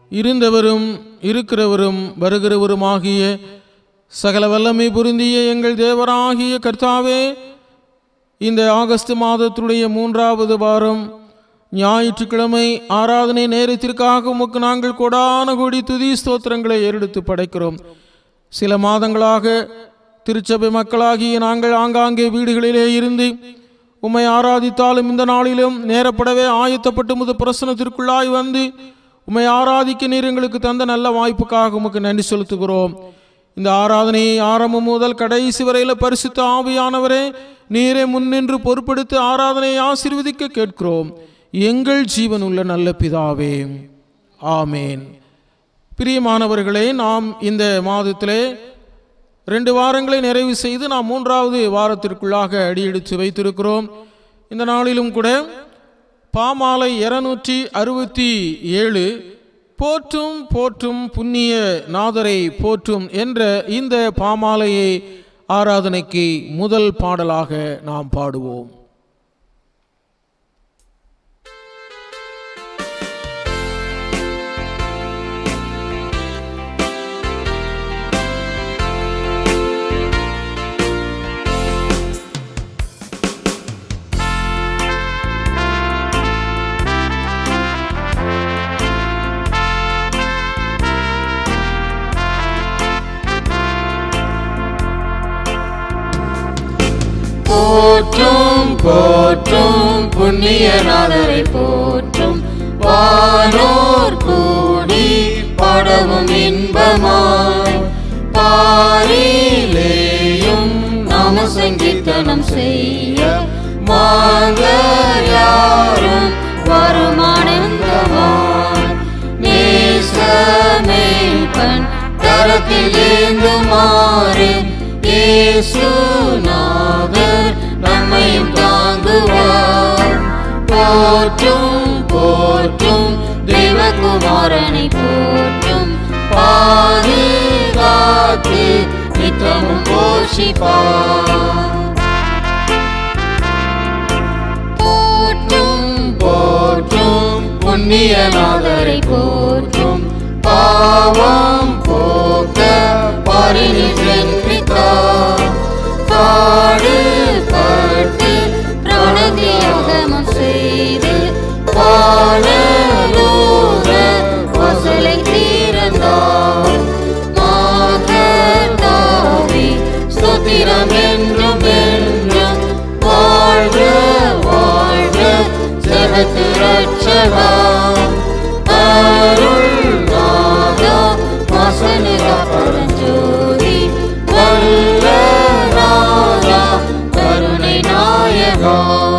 இருந்தவரும் இருக்கிறவரும் வருகிறவருமாகிய சகல வல்லமை பொருந்திய எங்கள் தேவராகிய கர்த்தாவே இந்த ஆகஸ்ட் மாதத்துடைய மூன்றாவது வாரம் ஞாயிற்றுக்கிழமை ஆராதனை நேரத்திற்காக உமக்கு நாங்கள் கொடான கோடி துதி ஸ்தோத்திரங்களை ஏறெடுத்து படைக்கிறோம் சில மாதங்களாக திருச்சபை மக்களாகிய நாங்கள் ஆங்காங்கே வீடுகளிலே இருந்து உம்மை ஆராதித்தாலும் இந்த நாளிலும் நேரப்படவே ஆயத்தப்பட்டு முது பிரசனத்திற்குள்ளாய் வந்து உம்மை ஆராதிக்க நீர் எங்களுக்கு தந்த நல்ல வாய்ப்புக்காக உமக்கு நன்றி செலுத்துகிறோம் இந்த ஆராதனையை ஆரம்பம் முதல் கடைசி வரையில் பரிசுத்த ஆவியானவரே நீரே முன்னின்று பொறுப்படுத்தி ஆராதனையை ஆசீர்வதிக்க கேட்கிறோம் எங்கள் ஜீவன் உள்ள நல்ல பிதாவே ஆமேன் பிரியமானவர்களே நாம் இந்த மாதத்திலே ரெண்டு வாரங்களை நிறைவு செய்து நாம் மூன்றாவது வாரத்திற்குள்ளாக அடியெடுத்து வைத்திருக்கிறோம் இந்த நாளிலும் கூட பாமாலை இருநூற்றி அறுபத்தி ஏழு போற்றும் போற்றும் புண்ணிய நாதரை போற்றும் என்ற இந்த பாமாலையை ஆராதனைக்கு முதல் பாடலாக நாம் பாடுவோம் போற்றும் போற்றும் புண்ணியநாதரை போற்றும் வானோர் கூடி படவும் இன்பமாய் பாரிலேயும் நாம சங்கீர்த்தனம் செய்ய மாந்தர் யாரும் வருமானந்தமாய் நேசமேல்பன் கரத்தில் ஏந்துமாறு இயேசுநாதர் நம்மையும் தாங்குவார் போற்றும் போற்றும் தேவகுமாரனை போற்றும் பாதுகாத்து நித்தமும் போஷிப்பார் போற்றும் போற்றும் புண்ணியநாதரை போற்றும் பாவம் போக்க பரிணி சென்றித்தார் பாடுபட்டு பிரணதியாகமம் செய்து பாடலோக வசலை தீர்ந்தார் மாதத்தாவி ஸ்தோத்திரம் என்றும் என்றும் வாழ்க வாழ்க ஜகத்து ரட்சகா அருள் நாதா வசனதா பரஞ்சோதி வல்ல ராஜா கருணை நாயகா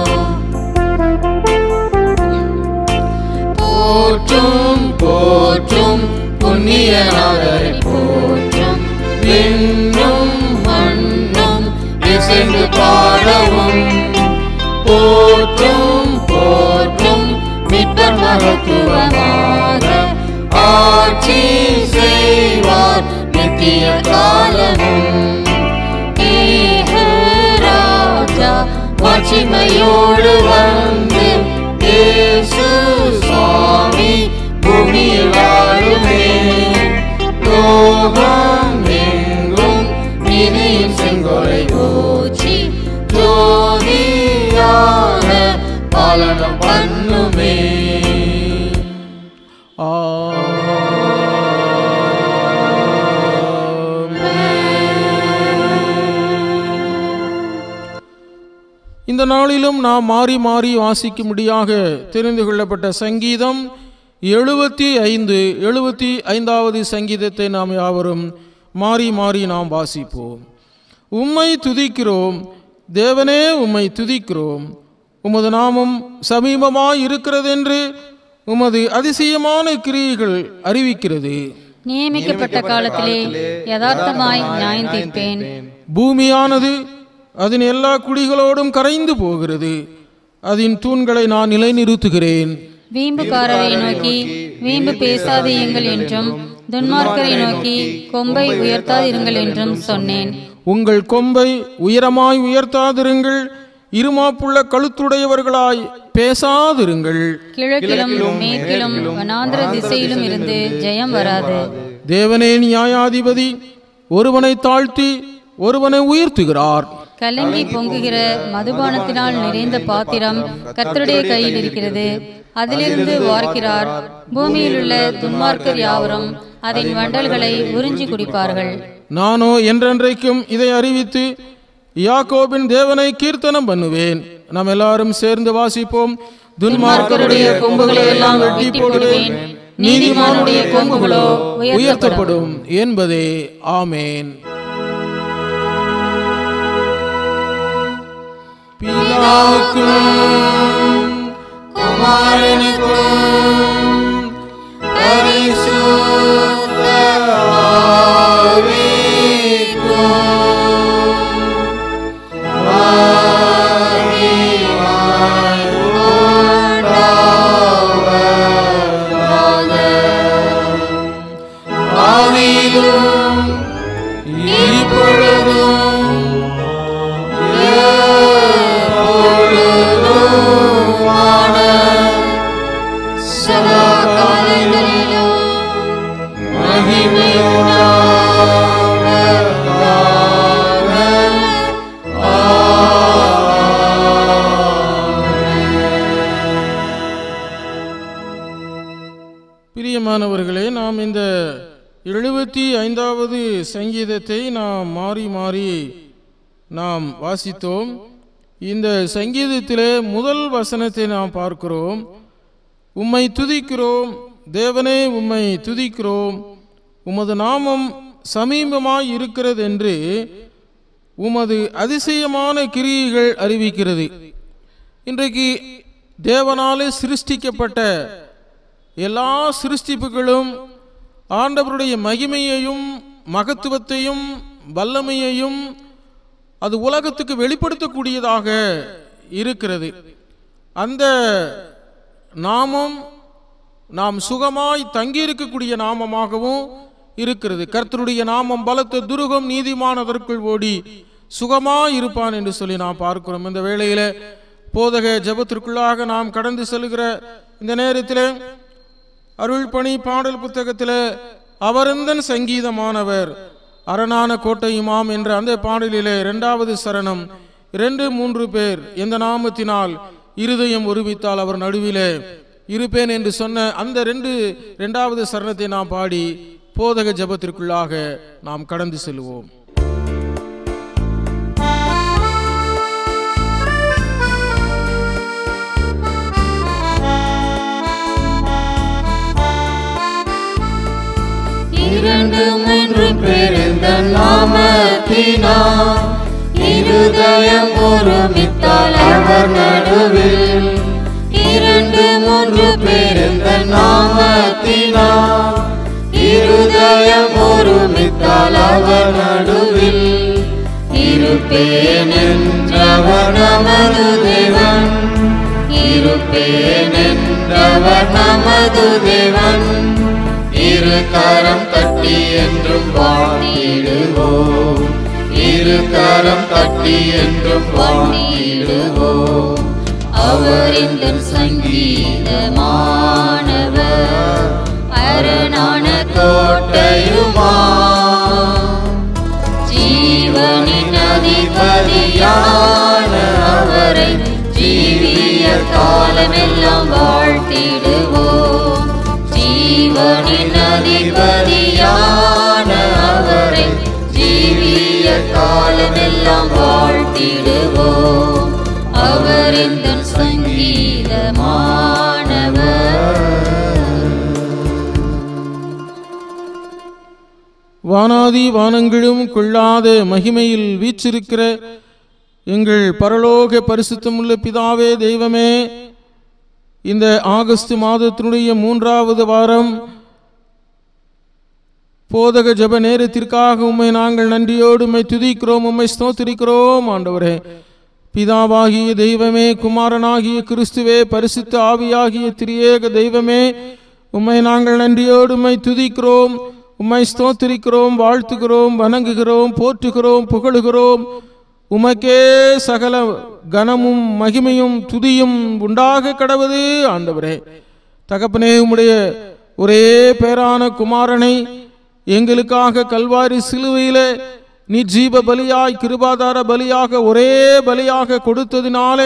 போற்றும் போற்றும் புண்ணியநாதரை போற்றும் விண்ணும் மண்ணும் இசைந்து பாடவும் போற்றும் போற்றும் மிப்பர் மகத்துவமாக ஆட்சி செய்வார் நித்திய காலமும் ஏக ராஜா மாட்சிமையோடு வந்து இயேசு சுவாமி பூமியில் வாழுமே லோகம் எங்கும் நீதியின் செங்கோலை ஊற்றி ஜோதியாக பாலனம் பண்ணுமே இந்த நாளிலும் நாம் மாறி மாறி வாசிக்கும்படியாக தெரிந்து கொள்ளப்பட்ட சங்கீதம் எழுபத்தி ஐந்து எழுபத்தி ஐந்தாவது சங்கீதத்தை நாம் யாவரும் மாறி மாறி நாம் வாசிப்போம் உம்மை துதிக்கிறோம் தேவனே உம்மை துதிக்கிறோம் உமது நாமம் சமீபமாய் இருக்கிறதென்று உமது அதிசயமான கிரியைகள் அறிவிக்கிறது நியமிக்கப்பட்ட காலத்திலே யதார்த்தமாய் நியாயம் தீர்ப்பேன் பூமியானது அதன் எல்லா குடிகளோடும் கரைந்து போகிறது அதன் தூண்களை நான் நிலைநிறுத்துகிறேன் வீம்புக்காரரை நோக்கி வீம்பு பேசாதீங்கள் என்றும் துன்மார்க்கரை நோக்கி கொம்பை உயர்த்தாதிருங்கள் என்றும் சொன்னேன் உங்கள் கொம்பை உயரமாய் உயர்த்தாதிருங்கள் இருமாப்புள்ள கழுத்துடையவர்களாய் பேசாதிருங்கள் கிழக்கிலும் மேற்கிலும் வனாந்திர திசையிலும் இருந்து ஜெயம் வராது தேவனே நியாயாதிபதி ஒருவனை தாழ்த்தி ஒருவனை உயர்த்துகிறார் கலங்கி பொங்குகிற மதுபானத்தினால் நிறைந்த பாத்திரம் கர்த்தருடைய கையில் இருக்கிறது அதிலிருந்து வார்க்கிறார் பூமியில் உள்ள துன்மார்க்கர் யாவரும் அதன் வண்டல்களை உறிஞ்சி குடிப்பார்கள் நானோ என்றென்றைக்கும் இதை அறிவித்து யாக்கோபின் தேவனை கீர்த்தனம் பண்ணுவேன் நாம் எல்லாரும் சேர்ந்து வாசிப்போம் துன்மார்க்கருடைய கொம்புகளை எல்லாம் வெட்டி போடுவேன் நீதிமானுடைய கொம்புகளோ உயர்த்தப்படும் என்பதே ஆமேன் பிதாவுக்கும் குமாரனுக்கும் பரிசுத்த ஆவியிலும் இப்பொழுதும் சதா காலங்களிலும் பிரியமானவர்களே நாம் இந்த எழுபத்தி ஐந்தாவது சங்கீதத்தை நாம் மாறி மாறி நாம் வாசித்தோம் இந்த சங்கீதத்திலே முதல் வசனத்தை நாம் பார்க்கிறோம் உம்மை துதிக்கிறோம் தேவனே உம்மை துதிக்கிறோம் உமது நாமம் சமீபமாய் இருக்கிறது என்று உமது அதிசயமான கிரியைகள் அறிவிக்கிறது இன்றைக்கு தேவனாலே சிருஷ்டிக்கப்பட்ட எல்லா சிருஷ்டிப்புகளும் ஆண்டவருடைய மகிமையையும் மகத்துவத்தையும் வல்லமையையும் அது உலகத்துக்கு வெளிப்படுத்தக்கூடியதாக இருக்கிறது அந்த நாமம் நாம் சுகமாய் தங்கியிருக்கக்கூடிய நாமமாகவும் இருக்கிறது கர்த்தருடைய நாமம் பலத்த துருகம் நீதிமானதற்குள் ஓடி சுகமாய் இருப்பான் என்று சொல்லி நாம் பார்க்கிறோம் இந்த வேளையில போதக ஜெபத்திற்குள்ளாக நாம் கடந்து செல்கிற இந்த நேரத்தில் அருள் பணி பாடல் புத்தகத்தில் அவரந்தன் சங்கீதமானவர் அரணான கோட்டையுமாம் என்ற அந்த பாடலிலே இரண்டாவது சரணம் இரண்டு மூன்று பேர் எந்த நாமத்தினால் இருதயம் ஒருமித்தால் அவர் நடுவிலே இருப்பேன் என்று சொன்ன அந்த ரெண்டு இரண்டாவது சரணத்தை நாம் பாடி போதக ஜெபத்திற்குள்ளாக நாம் கடந்து செல்வோம் இரண்டு மூன்று பேர் இந்த நாமத்தினால் இருதயம் ஒருமித்தால் அவர் நடுவில் இரண்டு மூன்று பேர் இந்த நாமத்தினால் இருதயம் ஒருமித்தால் அவர் நடுவில் இருப்பேன் என்றவர் நமது தேவன் இருப்பேன் என்றவர் நமது தேவன் இரு கரம் தட்டி என்றும் வாழ்த்திடுவோம் இரு கரம் தட்டி என்றும் வாழ்த்திடுவோம் அவரின் சங்கீதமானவர் அரணான கோட்டையுமா ஜீவனின் அதிபதியான அவரை ஜீவிய காலமெல்லாம் வாழ்த்திடுவோம் ஜீவனின் அதிபதியான அவரை ஜீவிய காலமெல்லாம் வாழ்த்திடுவோம் அவர் இந்த சங்கீதமானவர் வானாதி வானங்களும் கொள்ளாத மகிமையில் வீற்றிருக்கிற எங்கள் பரலோக பரிசுத்தமுள்ள பிதாவே தெய்வமே இந்த ஆகஸ்ட் மாதத்தினுடைய மூன்றாவது வாரம் போதக ஜெப நேரத்திற்காக உம்மை நாங்கள் நன்றியோடு உம்மை துதிக்கிறோம் உம்மை ஸ்தோத்திரிக்கிறோம் ஆண்டவரே பிதாவாகிய தெய்வமே குமாரனாகிய கிறிஸ்துவே பரிசுத்த ஆவியாகிய திரியேக தெய்வமே உம்மை நாங்கள் நன்றியோடு உம்மை துதிக்கிறோம் உம்மை ஸ்தோத்திரிக்கிறோம் வாழ்த்துகிறோம் வணங்குகிறோம் போற்றுகிறோம் புகழுகிறோம் உமக்கே சகல கனமும் மகிமையும் துதியும் உண்டாக கடவுது ஆண்டவரே தகப்பனே உம்முடைய ஒரே பேரான குமாரனை எங்களுக்காக கல்வாரி சிலுவையிலே நீ ஜீவ பலியாய் கிருபாதார பலியாக ஒரே பலியாக கொடுத்ததினாலே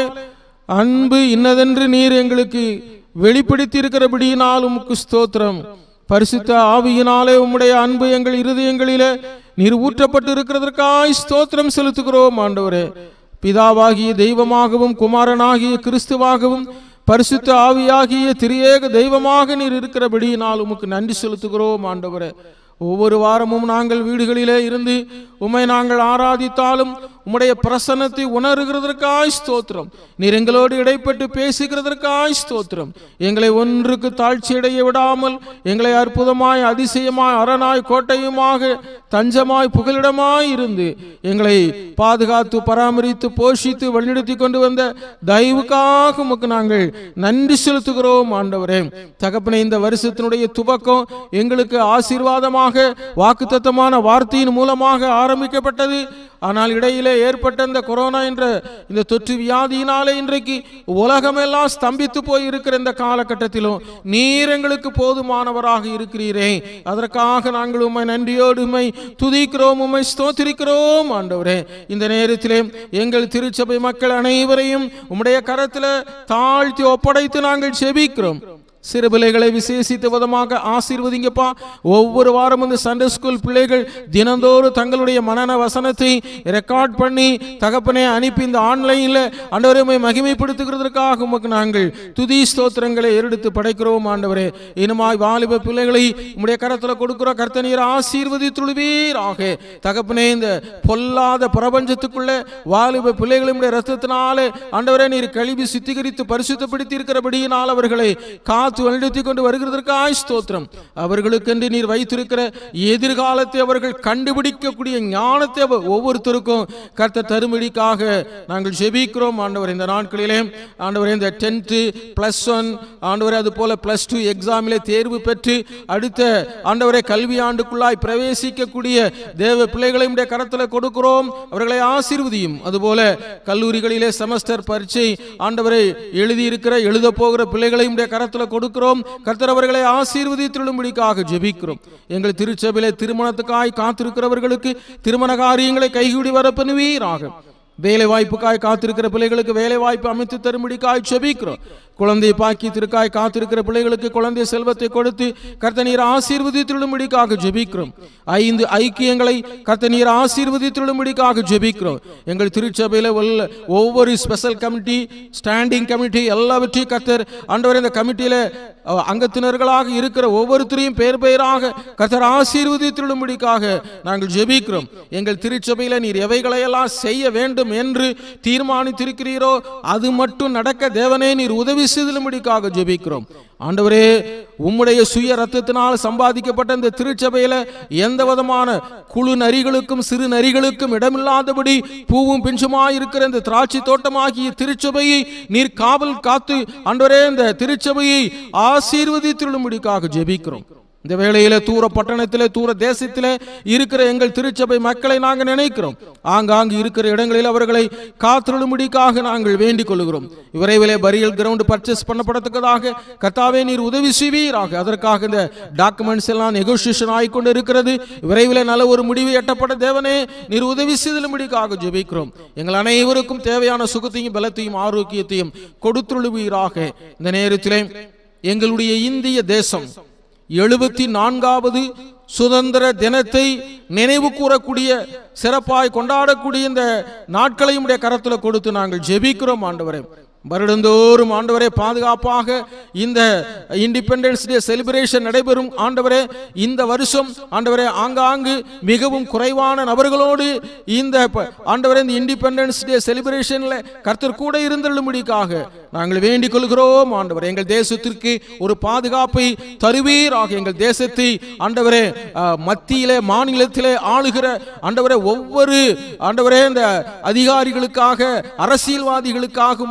அன்பு இன்னதென்று நீர் எங்களுக்கு வெளிப்படுத்தி இருக்கிறபடியினால் உமக்கு ஸ்தோத்திரம் பரிசுத்த ஆவியினாலே உம்முடைய அன்பு எங்கள் இருதயங்களிலே நீர் ஊற்றப்பட்டு இருக்கிறதற்காய் ஸ்தோத்திரம் செலுத்துகிறோம் ஆண்டவரே பிதாவாகிய தெய்வமாகவும் குமாரனாகிய கிறிஸ்துவாகவும் பரிசுத்த ஆவியாகிய திரியேக தெய்வமாக நீர் இருக்கிறபடியினால் உமக்கு நன்றி செலுத்துகிறோம் ஆண்டவரே ஒவ்வொரு வாரமும் நாங்கள் வீடுகளிலே இருந்து உம்மை நாங்கள் ஆராதித்தாலும் உம்முடைய பிரசன்னத்தை உணர்கிறதற்காய் ஸ்தோத்திரம் நீர் எங்களோடு இடைப்பட்டு பேசுகிறதற்காய் ஸ்தோத்திரம் எங்களை ஒன்றுக்கு தாழ்ச்சி அடைய விடாமல் எங்களை அற்புதமாய் அதிசயமாய் அரணாய் கோட்டையுமாக தஞ்சமாய் புகலிடமாய் இருந்து எங்களை பாதுகாத்து பராமரித்து போஷித்து வழிநடத்தி கொண்டு வந்த தயவுக்காக உமக்கு நாங்கள் நன்றி செலுத்துகிறோம் ஆண்டவரே தகப்பனே இந்த வருஷத்தினுடைய துவக்கம் எங்களுக்கு ஆசீர்வாதமாக வாக்குத்தத்தமான வார்த்தையின் மூலமாக ஆரம்பிக்கப்பட்டது ஆனால் இடையிலே ஏற்பட்ட இந்த கொரோனா என்ற இந்த தொற்று வியாதியினாலே இன்றைக்கு உலகமெல்லாம் ஸ்தம்பித்து போய் இருக்கிற இந்த காலகட்டத்திலும் நீர் எங்களுக்கு போதுமானவராக இருக்கிறீரே அதற்காக நாங்கள் உம்மை நன்றியோடு உம்மை துதிக்கிறோம் உம்மை ஸ்தோத்திரிக்கிறோம் ஆண்டவரே இந்த நேரத்திலே எங்கள் திருச்சபை மக்கள் அனைவரையும் உம்முடைய கரத்தில் தாழ்த்தி ஒப்படைத்து நாங்கள் செபிக்கிறோம் சிறு பிள்ளைகளை விசேஷித்த விதமாக ஆசீர்வதிங்கப்பா ஒவ்வொரு வாரம் இந்த சண்டே ஸ்கூல் பிள்ளைகள் தினந்தோறும் தங்களுடைய மனன வசனத்தை ரெக்கார்ட் பண்ணி தகப்பனே அனுப்பி இந்த ஆன்லைனில் ஆண்டவரை மகிமைப்படுத்துகிறதற்காக உமக்கு நாங்கள் துதி ஸ்தோத்திரங்களை ஏறெடுத்து படைக்கிறோம் ஆண்டவரே இனுமாய் வாலிப பிள்ளைகளை உம்முடைய கரத்தில் கொடுக்கிற கர்த்தனீர் ஆசீர்வதித்துழுவீராக தகப்பனே இந்த பொல்லாத பிரபஞ்சத்துக்குள்ள வாலிப பிள்ளைகளுடைய ரத்தத்தினாலே ஆண்டவரே நீர் கழுவி சுத்திகரித்து பரிசுத்தப்படுத்தி இருக்கிறபடியினால் அவர்களை காத்து வழிநடத்தி கொண்டு வருகிறதற்காய் ஸ்தோத்திரம் அவர்களுக்கென்று நீர் வைத்திருக்கிற எதிர்காலத்தை அவர்கள் கண்டுபிடிக்கக்கூடிய ஞானத்தை அவ- ஒவ்வொருத்தருக்கும் கர்த்தர் தரும்படிக்காக நாங்கள் ஜெபிக்கிறோம் ஆண்டவர் இந்த நாட்களிலே ஆண்டவர் இந்த டென்த்து ப்ளஸ் ஒன் ஆண்டவரே அது போல ப்ளஸ் டூ எக்ஸாமிலே தேர்வு பெற்று அடுத்த ஆண்டவரை கல்வி ஆண்டுக்குள்ளாய் பிரவேசிக்கக்கூடிய தேவ பிள்ளைகளை உடைய கரத்தில் கொடுக்கிறோம் அவர்களை ஆசீர்வதியும் அதுபோல கல்லூரிகளிலே செமஸ்டர் பரீட்சை ஆண்டவரை எழுதியிருக்கிற எழுத போகிற பிள்ளைகளை உடைய கரத்தில் கொடுக்கிறோம் கர்த்தர் அவர்களை ஆசீர்வதித்திருளும்படிக்காக ஜெபிக்கிறோம் எங்கள் திருச்சபையிலே திருமணத்துக்காய் காத்திருக்கிறவர்களுக்கு திருமண காரியங்களை கைகூடி வர பண்ணுவீராக வேலை வாய்ப்புக்காய் காத்திருக்கிற பிள்ளைகளுக்கு வேலை வாய்ப்பு அமைத்து தரும்படிக்காய் செபிக்கிறோம் குழந்தை பாக்கியத்திற்காய் காத்திருக்கிற பிள்ளைகளுக்கு குழந்தை செல்வத்தை கொடுத்து கர்த்தநீர் ஆசீர்வதித்திருளும்படிக்காக ஜெபிக்கிறோம் ஐந்து ஐக்கியங்களை கர்த்தநீர் ஆசீர்வதித்திருளும்படிக்காக ஜெபிக்கிறோம் எங்கள் திருச்சபையில் உள்ள ஒவ்வொரு ஸ்பெஷல் கமிட்டி ஸ்டாண்டிங் கமிட்டி எல்லாவற்றையும் கர்த்தர் ஆண்டவர் இந்த கமிட்டியில அஹ், அங்கத்தினர்களாக இருக்கிற ஒவ்வொருத்தரையும் பேர் பெயராக கர்த்தர் ஆசீர்வதித்திருளும்படிக்காக நாங்கள் ஜெபிக்கிறோம் எங்கள் திருச்சபையில நீர் எவைகளையெல்லாம் செய்ய வேண்டும் என்று தீர்மானித்திருக்கிறீரோ அது மட்டும் நடக்க தேவனே நீர் உதவி செய்தலும்படிக்காக ஜெபிக்கிறோம் ஆண்டவரே உம்முடைய சுய ரத்தத்தினால் சம்பாதிக்கப்பட்ட இந்த திருச்சபையில எந்த விதமான குழு நரிகளுக்கும் சிறு நரிகளுக்கும் இடமில்லாதபடி பூவும் பிஞ்சுமாயிருக்கிற இந்த திராட்சை தோட்டமாகிய திருச்சபையை நீர் காவல் காத்து ஆண்டவரே இந்த திருச்சபையை ஆசீர்வதித்திருளும்படிக்காக ஜெபிக்கிறோம் இந்த வேளையில தூர பட்டணத்திலே தூர தேசத்திலே இருக்கிற எங்கள் திருச்சபை மக்களை நாங்கள் நினைக்கிறோம் ஆங்காங்கு இருக்கிற இடங்களில் அவர்களை காத்திருளும்படிக்காக நாங்கள் வேண்டிக் கொள்கிறோம் விரைவிலே பரியல் கிரவுண்ட் பர்ச்சேஸ் பண்ணப்படத்தக்கதாக கர்த்தாவே நீர் உதவி செய்வீராக அதற்காக இந்த டாக்குமெண்ட்ஸ் எல்லாம் நெகோசியேஷன் ஆகிக்கொண்டு இருக்கிறது விரைவில் நல்ல ஒரு முடிவு எட்டப்பட்ட தேவனே நீர் உதவி செய்தலும்படிக்காக ஜெபிக்கிறோம் எங்கள் அனைவருக்கும் தேவையான சுகத்தையும் பலத்தையும் ஆரோக்கியத்தையும் கொடுத்துள்ளுவீராக இந்த நேரத்திலே எங்களுடைய இந்திய தேசம் எழுபத்தி நான்காவது சுதந்திர தினத்தை நினைவு கூறக்கூடிய சிறப்பாய் கொண்டாடக்கூடிய இந்த நாட்களையும் உடைய கரத்தில் கொடுத்து நாங்கள் ஜெபிக்கிறோம் ஆண்டவரே வருடந்தோறும் ஆண்டவரே பாதுகாப்பாக இந்த இண்டிபெண்டன்ஸ் டே செலிப்ரேஷன் நடைபெறும் ஆண்டவரே இந்த வருஷம் ஆண்டவரே ஆங்காங்கு மிகவும் குறைவான நபர்களோடு இந்த ப- ஆண்டவரே இந்த இண்டிபெண்டன்ஸ் டே செலிப்ரேஷன்ல கர்த்தர் கூட இருந்தள்ளும்படிக்காக நாங்கள் வேண்டிக் கொள்கிறோம் ஆண்டவரே எங்கள் தேசத்திற்கு ஒரு பாதுகாப்பை தருவீராக எங்கள் தேசத்தை ஆண்டவரே அஹ், மத்தியிலே மாநிலத்திலே ஆளுகிற ஆண்டவரே ஒவ்வொரு ஆண்டவரே இந்த அதிகாரிகளுக்காக அரசியல்வாதிகளுக்காக உம்மை நாங்கள்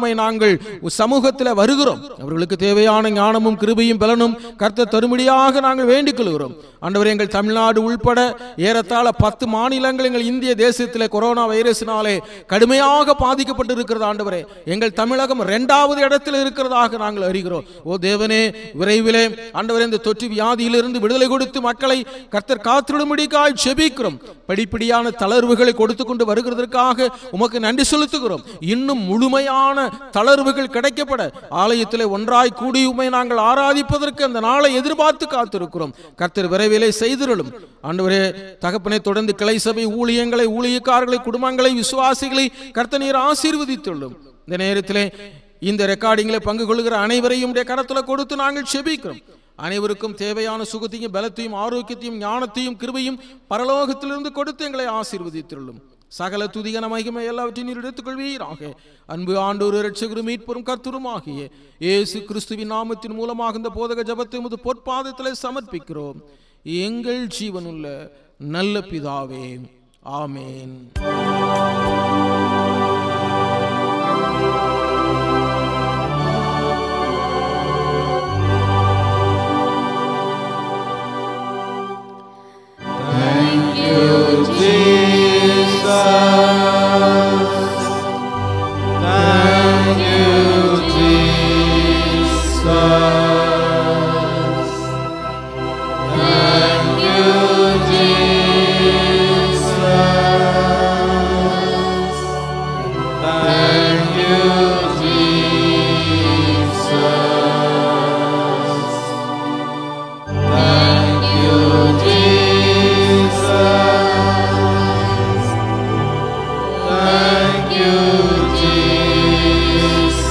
நாங்கள் சமூகத்தில் வருகிறோம் அவர்களுக்கு தேவையான ஞானமும் கிருபையும் பலனும் கர்த்தர் தரும்படியாக நாங்கள் வேண்டிக் கொள்கிறோம் ஆண்டவரே எங்கள் தமிழ்நாடு உள்பட ஏறத்தாழ பத்து மாநிலங்கள் எங்கள் இந்திய தேசத்திலே கொரோனா வைரஸினாலே கடுமையாக பாதிக்கப்பட்டு இருக்கிறது ஆண்டவரே எங்கள் தமிழகம் இரண்டாவது இடத்தில் இருக்கிறதாக நாங்கள் அறிகிறோம் ஓ தேவனே விரைவிலே ஆண்டவரே இந்த தொற்று வியாதியிலிருந்து விடுதலை கொடுத்து மக்களை கர்த்தர் காத்திடும்படிக்காய் செபிக்கிறோம் படிப்படியான தளர்வுகளை கொடுத்து கொண்டு வருகிறதற்காக உமக்கு நன்றி செலுத்துகிறோம் இன்னும் முழுமையான தளர்வுகள் கிடைக்கப்பட ஆலயத்திலே ஒன்றாய் கூடி உமை நாங்கள் ஆராதிப்பதற்கு அந்த நாளை எதிர்பார்த்து காத்திருக்கிறோம் கர்த்தர் விரைவிலே செய்திருளும் ஆண்டவரே தகப்பனை தொடர்ந்து கிளை சபை ஊழியங்களை ஊழியக்காரர்களை குடும்பங்களை விசுவாசிகளை கர்த்தர் நீர் ஆசீர்வதித்துள்ளோம் இந்த நேரத்திலே இந்த ரெக்கார்டிங்கிலே பங்கு கொள்கிற அனைவரையும் உடைய கரத்துல கொடுத்து நாங்கள் செபிக்கிறோம் அனைவருக்கும் தேவையான சுகத்தையும் பலத்தையும் ஆரோக்கியத்தையும் ஞானத்தையும் கிருபையும் பரலோகத்திலிருந்து கொடுத்து எங்களை ஆசீர்வதித்துள்ளும் சகல துதிகன மகிமை எல்லாவற்றையும் நீர் எடுத்துக்கொள்வீராக அன்பு ஆண்டோரு ரட்சகரும் மீட்பெரும் கர்த்தருமாகிய இயேசு கிறிஸ்துவின் நாமத்தின் மூலமாக இந்த போதக ஜபத்தை முது பொற்பாதத்திலே சமர்ப்பிக்கிறோம் எங்கள் ஜீவனுள்ள நல்ல பிதாவே ஆமேன் Thank you, Jesus. Thank you, Jesus. Thank you, Jesus. Thank you, Jesus. Thank you, Jesus. Thank you, Jesus.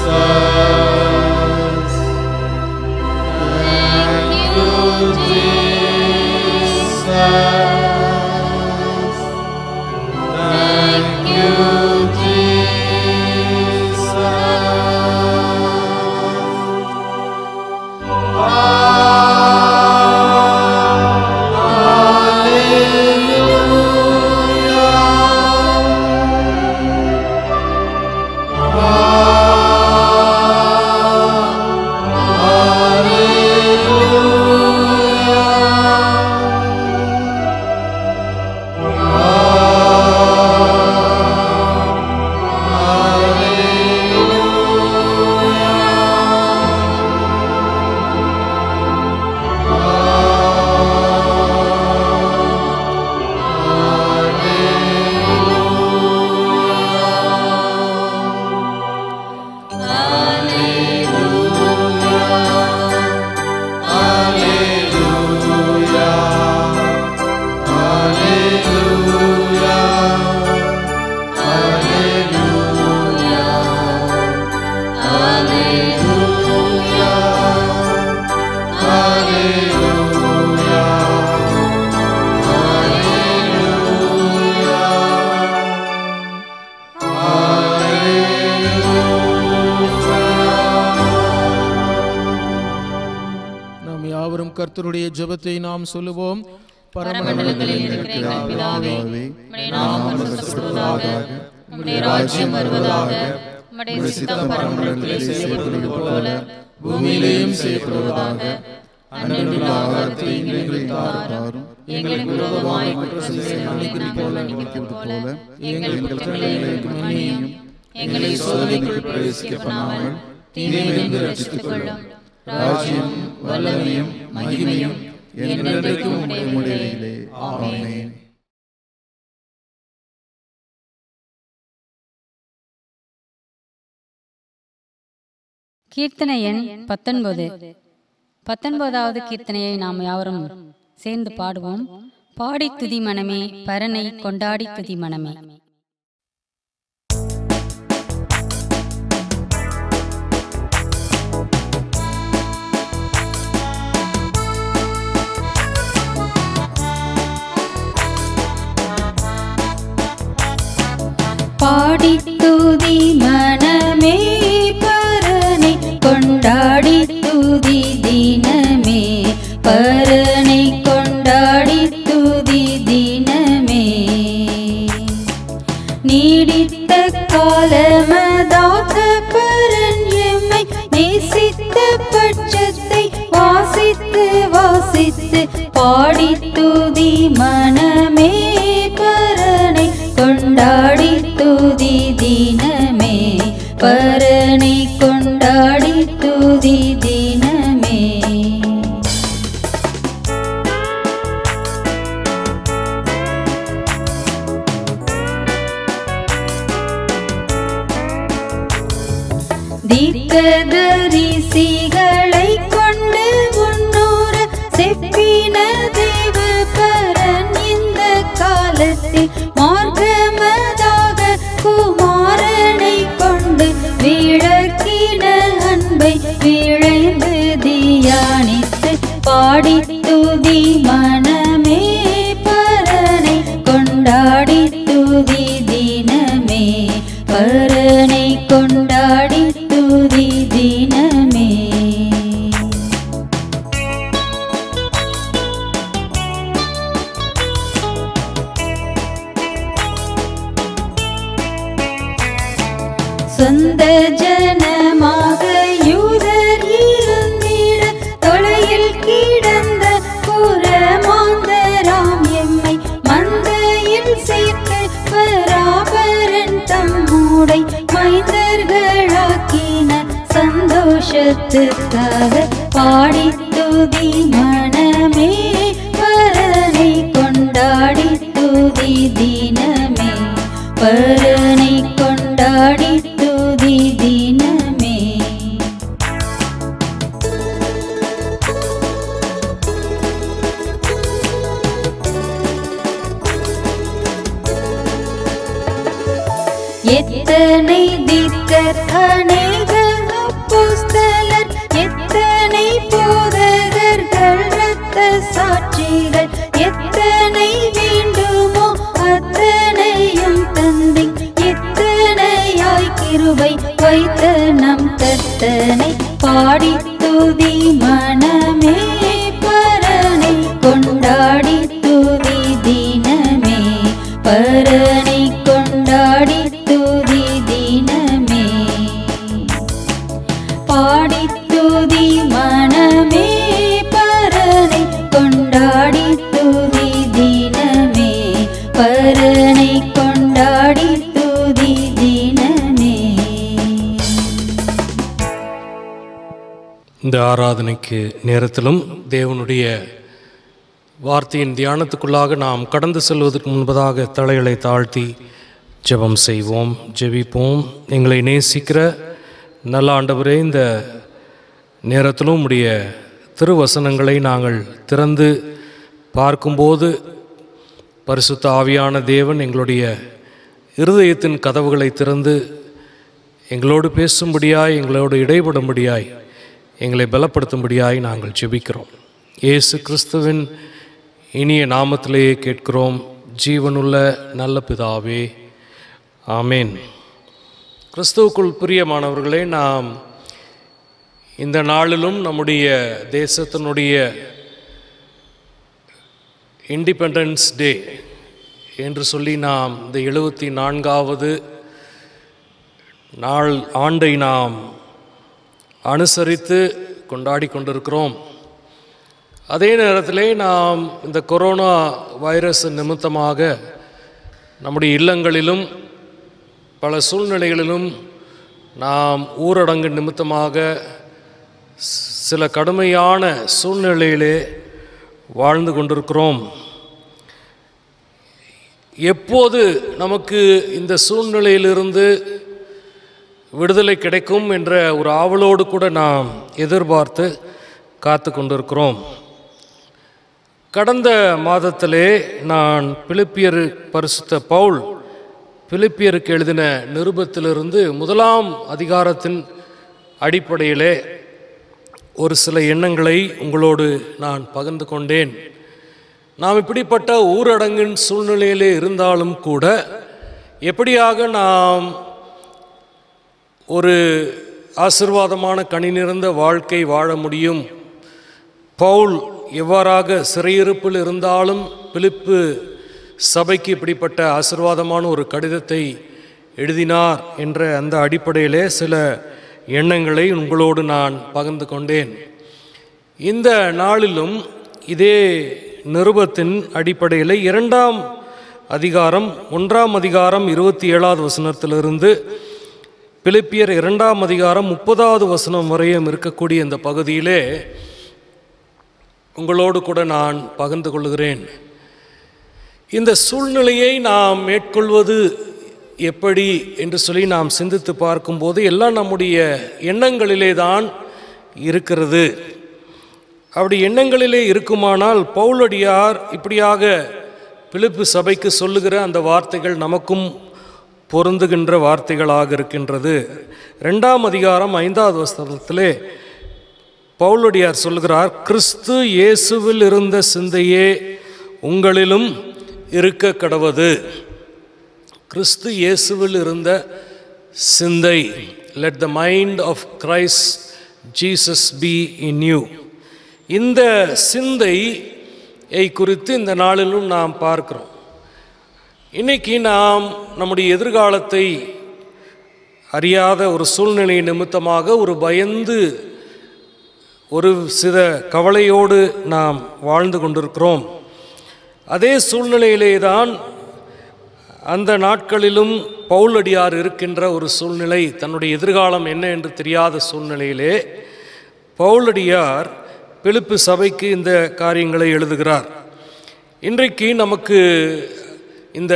Thank you, Jesus. Thank you, Jesus. நாம் யாவரும் கர்த்தருடைய ஜெபத்தை நாம் சொல்லுவோம் பரமண்டலங்களில் இருக்கிற எங்கள் பிதாவே உம்முடைய நாமம் பரிசுத்தப்படுவதாக உம்முடைய ராஜ்யம் வருவதாக உம்முடைய சித்தம் பரமண்டலத்தில் செய்யப்படுவது போல பூமியிலேயும் செய்யப்படுவதாக அன்றைய ஆகாரத்தை எங்களுக்கு தாரும் எங்களுக்கு விரோதமாய் குற்றம் செய்த நாங்கள் மன்னிக்கிறது போல எங்கள் குற்றங்களை எங்களுக்கு மன்னியும் எங்களை சோதனைக்குள் பிரவேசிக்க பண்ணாமல் தீமையிலிருந்து ரட்சித்துக் கொள்ளும் ராஜ்யம் வல்லமையும் மகிமையும் என்றென்றைக்கும் உம்முடையதே ஆமென் கீர்த்தனை எண் பத்தொன்பது பத்தொன்பதாவது கீர்த்தனையை நாம் யாவரும் சேர்ந்து பாடுவோம் பாடி துதி மனமே பரனை கொண்டாடி துதி மனமே பாடி துதி மனமே பரனை கொண்டாடி துதி தினமே பரனை கொண்டாடி துதி தினமே வாசித்து பாடி துதி மனமே பரனை கொண்டாடி துதி தினமே பரனை கொண்டாடி துதி தினமே தீர்க்கதரிசிகளை கொண்டு முன்னூறு செப்பின தேவ பரன் இந்த காலத்தில் மார்க்கமதாக குமாரனை கொண்டு விளக்கின அன்பை விழைந்து தியானித்து பாடி துதி மனமே பரனை கொண்டாடி துதி தினமே பரனை கொண்டாடி துதி தினமே சொந்த ஜனமாக யூதர் இருந்திட தொலையில் கிடந்த புறமாந்தராம் எம்மை மந்தையில் சேர்த்து பராபரன் தம்முடை மைந்தர்களாக்கின சந்தோஷத்துக்காக பாடி துதி மனமே பரனை கொண்டாடி துதி தினமே பரனை கொண்டாடி துதி தினமே எத்தனை திக்கர் அநேக அப்போஸ்தலர் எத்தனை போதகர்கள் இரத்த சாட்சிகள் எத்தனை வேண்டுமோ அத்தனையும் தந்தை எத்தனையாய் கிருபை வைத்த நம் கர்த்தனை பாடி துதி மனமே பரனை கொண்டாடி துதி தினமே பரனை கொண்டாடி துதி தினமே பாடி துதி மனமே பரனை கொண்டாடி துதி தினமே பரனை கொண்டாடி துதி தினமே இந்த ஆராதனைக்கு நேரத்திலும் தேவனுடைய வார்த்தையின் தியானத்துக்குள்ளாக நாம் கடந்து செல்வதற்கு முன்பதாக தலைகளை தாழ்த்தி ஜெபம் செய்வோம் ஜெபிப்போம் எங்களை நேசிக்கிற நல்ல ஆண்டவரே இந்த நேரத்திலும் உடைய திருவசனங்களை நாங்கள் திறந்து பார்க்கும்போது பரிசுத்த ஆவியான தேவன் எங்களுடைய இருதயத்தின் கதவுகளை திறந்து எங்களோடு பேசும்படியாய் எங்களோடு இடைபடும்படியாய் எங்களை பலப்படுத்தும்படியாய் நாங்கள் ஜெபிக்கிறோம் இயேசு கிறிஸ்துவின் இனிய நாமத்திலேயே கேட்கிறோம் ஜீவனுள்ள நல்ல பிதாவே ஆமேன் கிறிஸ்துவுக்குள் பிரியமானவர்களே நாம் இந்த நாளிலும் நம்முடைய தேசத்தினுடைய இண்டிபெண்டன்ஸ் டே என்று சொல்லி நாம் இந்த எழுபத்தி நான்காவது நாள் ஆண்டை நாம் அனுசரித்து கொண்டாடி கொண்டிருக்கிறோம் அதே நேரத்திலே நாம் இந்த கொரோனா வைரஸ் நிமித்தமாக நம்முடைய இல்லங்களிலும் பல சூழ்நிலைகளிலும் நாம் ஊரடங்கு நிமித்தமாக ஸ்- சில கடுமையான சூழ்நிலையிலே வாழ்ந்து கொண்டிருக்கிறோம் எப்போது நமக்கு இந்த சூழ்நிலையிலிருந்து விடுதலை கிடைக்கும் என்ற ஒரு ஆவலோடு கூட நாம் எதிர்பார்த்து காத்து கொண்டிருக்கிறோம் கடந்த மாதத்திலே நான் பிலிப்பியர் பரிசுத்த பவுல் பிலிப்பியருக்கு எழுதின நிருபத்திலிருந்து முதலாம் அதிகாரத்தின் அடிப்படையிலே ஒரு சில எண்ணங்களை உங்களோடு நான் பகிர்ந்து கொண்டேன் நாம் இப்படிப்பட்ட ஊரடங்கின் சூழ்நிலையிலே இருந்தாலும் கூட எப்படியாக நாம் ஒரு ஆசிர்வாதமான கனி நிறைந்த வாழ்க்கை வாழ முடியும் பவுல் எவ்வாறாக சிறையிருப்பில் இருந்தாலும் பிலிப்பு சபைக்கு இப்படிப்பட்ட ஆசிர்வாதமான ஒரு கடிதத்தை எழுதினார் என்ற அந்த அடிப்படையிலே சில எண்ணங்களை உங்களோடு நான் பகிர்ந்து கொண்டேன் இந்த நாளிலும் இதே நிருபத்தின் அடிப்படையில் இரண்டாம் அதிகாரம் ஒன்றாம் அதிகாரம் இருபத்தி ஏழாவது வசனத்திலிருந்து பிலிப்பியர் இரண்டாம் அதிகாரம் முப்பதாவது வசனம் வரையும் இருக்கக்கூடிய இந்த பகுதியிலே உங்களோடு கூட நான் பகிர்ந்து கொள்கிறேன் இந்த சூழ்நிலையை நாம் மேற்கொள்வது எப்படி என்று சொல்லி நாம் சிந்தித்து பார்க்கும்போது எல்லாம் நம்முடைய எண்ணங்களிலே தான் இருக்கிறது அப்படி எண்ணங்களிலே இருக்குமானால் பவுலடியார் இப்படியாக பிலிப்பு சபைக்கு சொல்லுகிற அந்த வார்த்தைகள் நமக்கும் பொருந்துகின்ற வார்த்தைகளாக இருக்கின்றது ரெண்டாம் அதிகாரம் ஐந்தாவது வசனத்திலே பவுலடியார் சொல்லுகிறார் கிறிஸ்து இயேசுவில் இருந்த சிந்தையே உங்களிலும் இருக்க கடவது கிறிஸ்து இயேசுவில் இருந்த சிந்தை let the mind of Christ Jesus be in you இந்த சிந்தையை குறித்து இந்த நாளிலும் நாம் பார்க்கிறோம் இன்னைக்கு நாம் நம்முடைய எதிர்காலத்தை அறியாத ஒரு சூழ்நிலை நிமித்தமாக ஒரு பயந்து ஒரு சில கவலையோடு நாம் வாழ்ந்து கொண்டிருக்கிறோம் அதே சூழ்நிலையிலே தான் அந்த நாட்களிலும் பவுலடியார் இருக்கின்ற ஒரு சூழ்நிலை தன்னுடைய எதிர்காலம் என்ன என்று தெரியாத சூழ்நிலையிலே பவுலடியார் பிலிப்பு சபைக்கு இந்த காரியங்களை எழுதுகிறார் இன்றைக்கு நமக்கு இந்த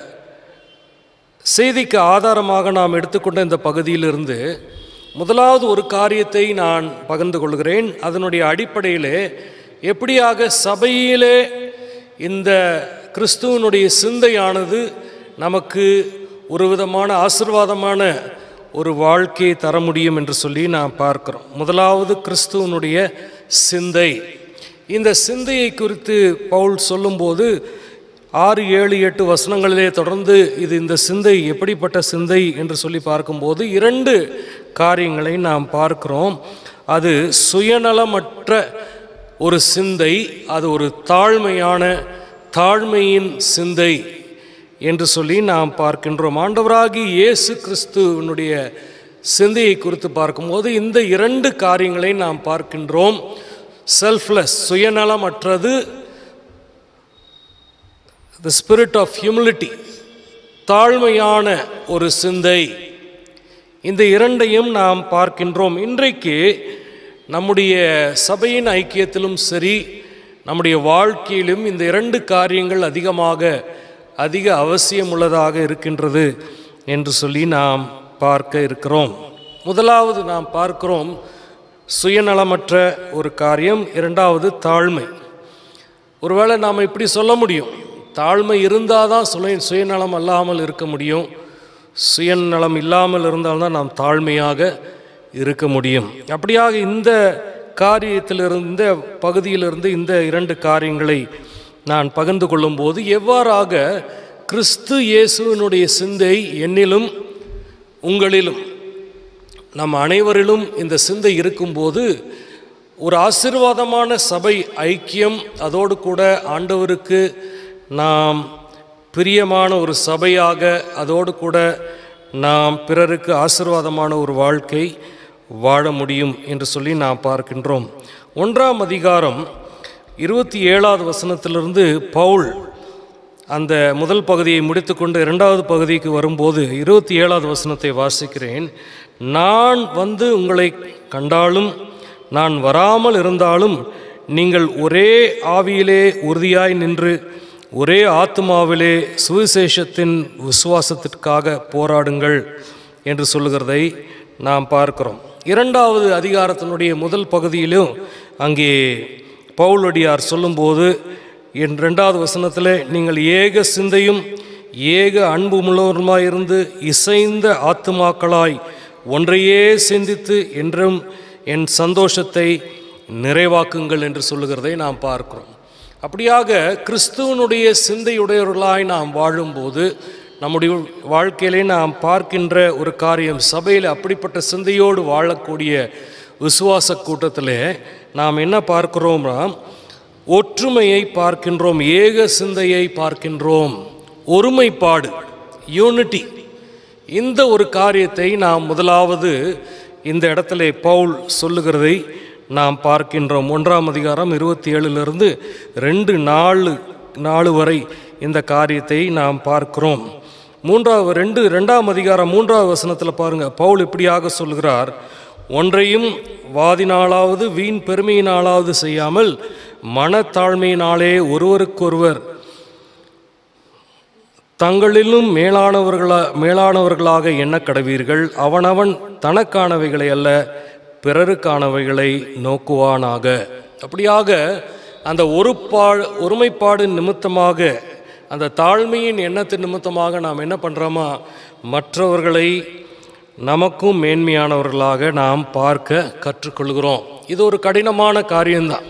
செய்திக்கு ஆதாரமாக நாம் எடுத்துக்கொண்ட இந்த பகுதியிலிருந்து முதலாவது ஒரு காரியத்தை நான் பகிர்ந்து கொள்கிறேன் அதனுடைய அடிப்படையிலே எப்படியாக சபையிலே இந்த கிறிஸ்துவனுடைய சிந்தையானது நமக்கு ஒரு விதமான ஆசிர்வாதமான ஒரு வாழ்க்கையை தர முடியும் என்று சொல்லி நாம் பார்க்கிறோம் முதலாவது கிறிஸ்துவனுடைய சிந்தை இந்த சிந்தையை குறித்து பவுல் சொல்லும்போது ஆறு ஏழு எட்டு வசனங்களிலே தொடர்ந்து இது இந்த சிந்தை எப்படிப்பட்ட சிந்தை என்று சொல்லி பார்க்கும்போது இரண்டு காரியங்களை நாம் பார்க்கிறோம் அது சுயநலமற்ற ஒரு சிந்தை அது ஒரு தாழ்மையான தாழ்மையின் சிந்தை என்று சொல்லி நாம் பார்க்கின்றோம் ஆண்டவராகி இயேசு கிறிஸ்துவனுடைய சிந்தையை குறித்து பார்க்கும்போது இந்த இரண்டு காரியங்களை நாம் பார்க்கின்றோம் செல்ஃப்லெஸ் சுயநலமற்றது த ஸ்பிரிட் ஆஃப் ஹியூமிலிட்டி தாழ்மையான ஒரு சிந்தை இந்த இரண்டையும் நாம் பார்க்கின்றோம் இன்றைக்கு நம்முடைய சபையின் ஐக்கியத்திலும் சரி நம்முடைய வாழ்க்கையிலும் இந்த இரண்டு காரியங்கள் அதிகமாக அதிக அவசியமுள்ளதாக இருக்கின்றது என்று சொல்லி நாம் பார்க்க இருக்கிறோம் முதலாவது நாம் பார்க்கிறோம் சுயநலமற்ற ஒரு காரியம் இரண்டாவது தாழ்மை ஒருவேளை நாம் இப்படி சொல்ல முடியும் தாழ்மை இருந்தால் தான் சுய சுயநலம் அல்லாமல் இருக்க முடியும் சுயநலம் இல்லாமல் இருந்தால்தான் நாம் தாழ்மையாக இருக்க முடியும் அப்படியாக இந்த காரியத்திலிருந்து இந்த பகுதியிலிருந்து இந்த இரண்டு காரியங்களை நான் பகிர்ந்து கொள்ளும்போது எவ்வாறாக கிறிஸ்து இயேசுவினுடைய சிந்தை என்னிலும் உங்களிலும் நம் அனைவரிலும் இந்த சிந்தை இருக்கும்போது ஒரு ஆசீர்வாதமான சபை ஐக்கியம் அதோடு கூட ஆண்டவருக்கு நாம் பிரியமான ஒரு சபையாக அதோடு கூட நாம் பிறருக்கு ஆசீர்வாதமான ஒரு வாழ்க்கை வாழ முடியும் என்று சொல்லி நாம் பார்க்கின்றோம் ஒன்றாம் அதிகாரம் இருபத்தி ஏழாவது வசனத்திலிருந்து பவுல் அந்த முதல் பகுதியை முடித்துக்கொண்டு இரண்டாவது பகுதிக்கு வரும்போது இருபத்தி ஏழாவது வசனத்தை வாசிக்கிறேன் நான் வந்து உங்களை கண்டாலும் நான் வராமல் இருந்தாலும் நீங்கள் ஒரே ஆவியிலே உறுதியாய் நின்று ஒரே ஆத்மாவிலே சுவிசேஷத்தின் விசுவாசத்திற்காக போராடுங்கள் என்று சொல்லுகிறதை நாம் பார்க்கிறோம் இரண்டாவது அதிகாரத்தினுடைய முதல் பகுதியிலும் அங்கே பவுலடியார் சொல்லும்போது என் ரெண்டாவது வசனத்தில் நீங்கள் ஏக சிந்தையும் ஏக அன்பு இருந்து இசைந்த ஆத்துமாக்களாய் ஒன்றையே சிந்தித்து என்றும் என் சந்தோஷத்தை நிறைவாக்குங்கள் என்று சொல்லுகிறதை நாம் பார்க்கிறோம் அப்படியாக கிறிஸ்துவனுடைய சிந்தையுடையவர்களாய் நாம் வாழும்போது நம்முடைய வாழ்க்கையிலே நாம் பார்க்கின்ற ஒரு காரியம் சபையில் அப்படிப்பட்ட சிந்தையோடு வாழக்கூடிய விசுவாச கூட்டத்திலே நாம் என்ன பார்க்கிறோம்னா ஒற்றுமையை பார்க்கின்றோம் ஏக சிந்தையை பார்க்கின்றோம் ஒருமைப்பாடு யூனிட்டி இந்த ஒரு காரியத்தை நாம் முதலாவது இந்த இடத்துல பவுல் சொல்லுகிறதை நாம் பார்க்கின்றோம் ஒன்றாம் அதிகாரம் இருபத்தி ஏழுலேருந்து ரெண்டு நாலு நாலு வரை இந்த காரியத்தை நாம் பார்க்கிறோம் மூன்றாவது ரெண்டு ரெண்டாம் அதிகாரம் மூன்றாவது வசனத்தில் பாருங்க பவுல் இப்படியாக சொல்கிறார் ஒன்றையும் வாதினாலாவது வீண் பெருமையினாலாவது செய்யாமல் மனத்தாழ்மையினாலே ஒருவருக்கொருவர் தங்களிலும் மேலானவர்களா மேலானவர்களாக எண்ண கடவீர்கள் அவனவன் தனக்கானவைகளை அல்ல பிறருக்கானவைகளை நோக்குவானாக அப்படியாக அந்த ஒரு பா ஒருமைப்பாடு நிமித்தமாக அந்த தாழ்மையின் எண்ணத்தின் நிமித்தமாக நாம் என்ன பண்ணுறோமா மற்றவர்களை நமக்கும் மேன்மையானவர்களாக நாம் பார்க்க கற்றுக்கொள்கிறோம் இது ஒரு கடினமான காரியம்தான்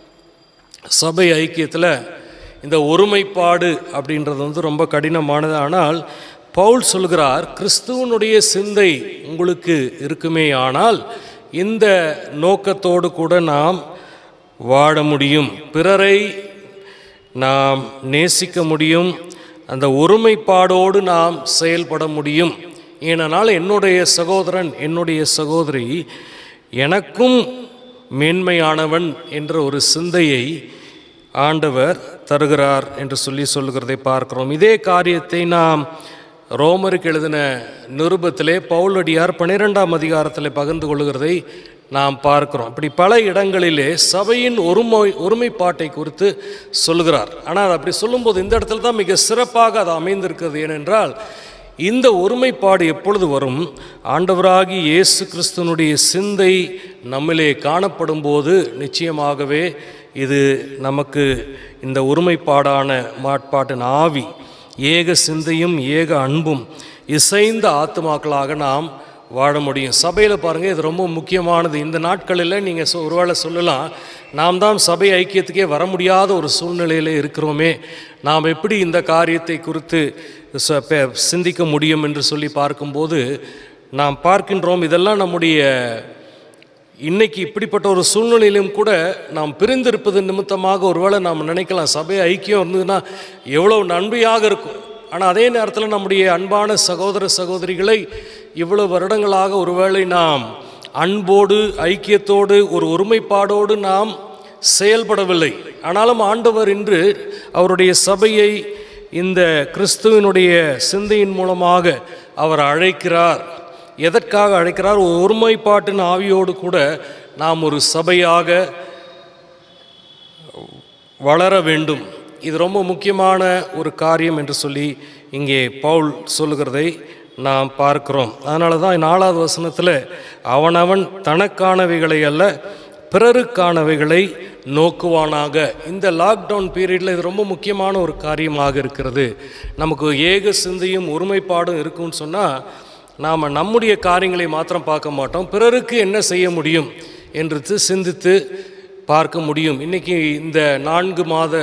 சபை ஐக்கியத்தில் இந்த ஒருமைப்பாடு அப்படின்றது வந்து ரொம்ப கடினமானது ஆனால் பவுல் சொல்கிறார் கிறிஸ்துவனுடைய சிந்தை உங்களுக்கு இருக்குமே ஆனால் இந்த நோக்கத்தோடு கூட நாம் வாழ முடியும் பிறரை நாம் நேசிக்க முடியும் அந்த ஒருமைப்பாடோடு நாம் செயல்பட முடியும் ஏனென்றால் என்னுடைய சகோதரன் என்னுடைய சகோதரி எனக்கும் மேன்மையானவன் என்ற ஒரு சிந்தையை ஆண்டவர் தருகிறார் என்று சொல்லி சொல்லுகிறதை பார்க்கிறோம் இதே காரியத்தை நாம் ரோமருக்கு எழுதின நிருபத்திலே பவுலடியார் பன்னிரெண்டாம் அதிகாரத்தில் பகிர்ந்து கொள்கிறதை நாம் பார்க்கிறோம் இப்படி பல இடங்களிலே சபையின் ஒருமை ஒருமைப்பாட்டை குறித்து சொல்கிறார் ஆனால் அது அப்படி சொல்லும்போது இந்த இடத்துல தான் மிக சிறப்பாக அது அமைந்திருக்கிறது ஏனென்றால் இந்த ஒருமைப்பாடு எப்பொழுது வரும் ஆண்டவராகி இயேசு கிறிஸ்துவனுடைய சிந்தை நம்மிலே காணப்படும் போது நிச்சயமாகவே இது நமக்கு இந்த ஒருமைப்பாடான மாட்பாட்டின் ஆவி ஏக சிந்தையும் ஏக அன்பும் இசைந்த ஆத்துமாக்களாக நாம் வாழ முடியும் சபையில் பாருங்கள் இது ரொம்ப முக்கியமானது இந்த நாட்களில் நீங்கள் சொ ஒருவேளை சொல்லலாம் நாம் தான் சபை ஐக்கியத்துக்கே வர முடியாத ஒரு சூழ்நிலையில் இருக்கிறோமே நாம் எப்படி இந்த காரியத்தை குறித்து ச- பெ- சிந்திக்க முடியும் என்று சொல்லி பார்க்கும்போது நாம் பார்க்கின்றோம் இதெல்லாம் நம்முடைய இன்னைக்கு இப்படிப்பட்ட ஒரு சூழ்நிலையிலும் கூட நாம் பிரிந்திருப்பது நிமித்தமாக ஒருவேளை நாம் நினைக்கலாம் சபை ஐக்கியம் இருந்ததுன்னா எவ்வளவு நன்மையாக இருக்கும் ஆனால் அதே நேரத்தில் நம்முடைய அன்பான சகோதர சகோதரிகளை இவ்வளவு வருடங்களாக ஒருவேளை நாம் அன்போடு ஐக்கியத்தோடு ஒரு ஒருமைப்பாடோடு நாம் செயல்படவில்லை ஆனாலும் ஆண்டவர் இன்று அவருடைய சபையை இந்த கிறிஸ்துவினுடைய சிந்தையின் மூலமாக அவர் அழைக்கிறார் எதற்காக அழைக்கிறார் ஒரு ஒருமைப்பாட்டின் ஆவியோடு கூட நாம் ஒரு சபையாக வளர வேண்டும் இது ரொம்ப முக்கியமான ஒரு காரியம் என்று சொல்லி இங்கே பவுல் சொல்லுகிறதை நாம் பார்க்கிறோம் அதனால தான் நாலாவது வசனத்தில் அவனவன் தனக்கானவைகளை அல்ல பிறருக்கானவைகளை நோக்குவானாக இந்த லாக்டவுன் பீரியடில் இது ரொம்ப முக்கியமான ஒரு காரியமாக இருக்கிறது நமக்கு ஏக சிந்தையும் ஒருமைப்பாடும் இருக்கும்னு சொன்னால் நாம் நம்முடைய காரியங்களை மாத்திரம் பார்க்க மாட்டோம் பிறருக்கு என்ன செய்ய முடியும் என்று சிந்தித்து பார்க்க முடியும் இன்றைக்கி இந்த நான்கு மாத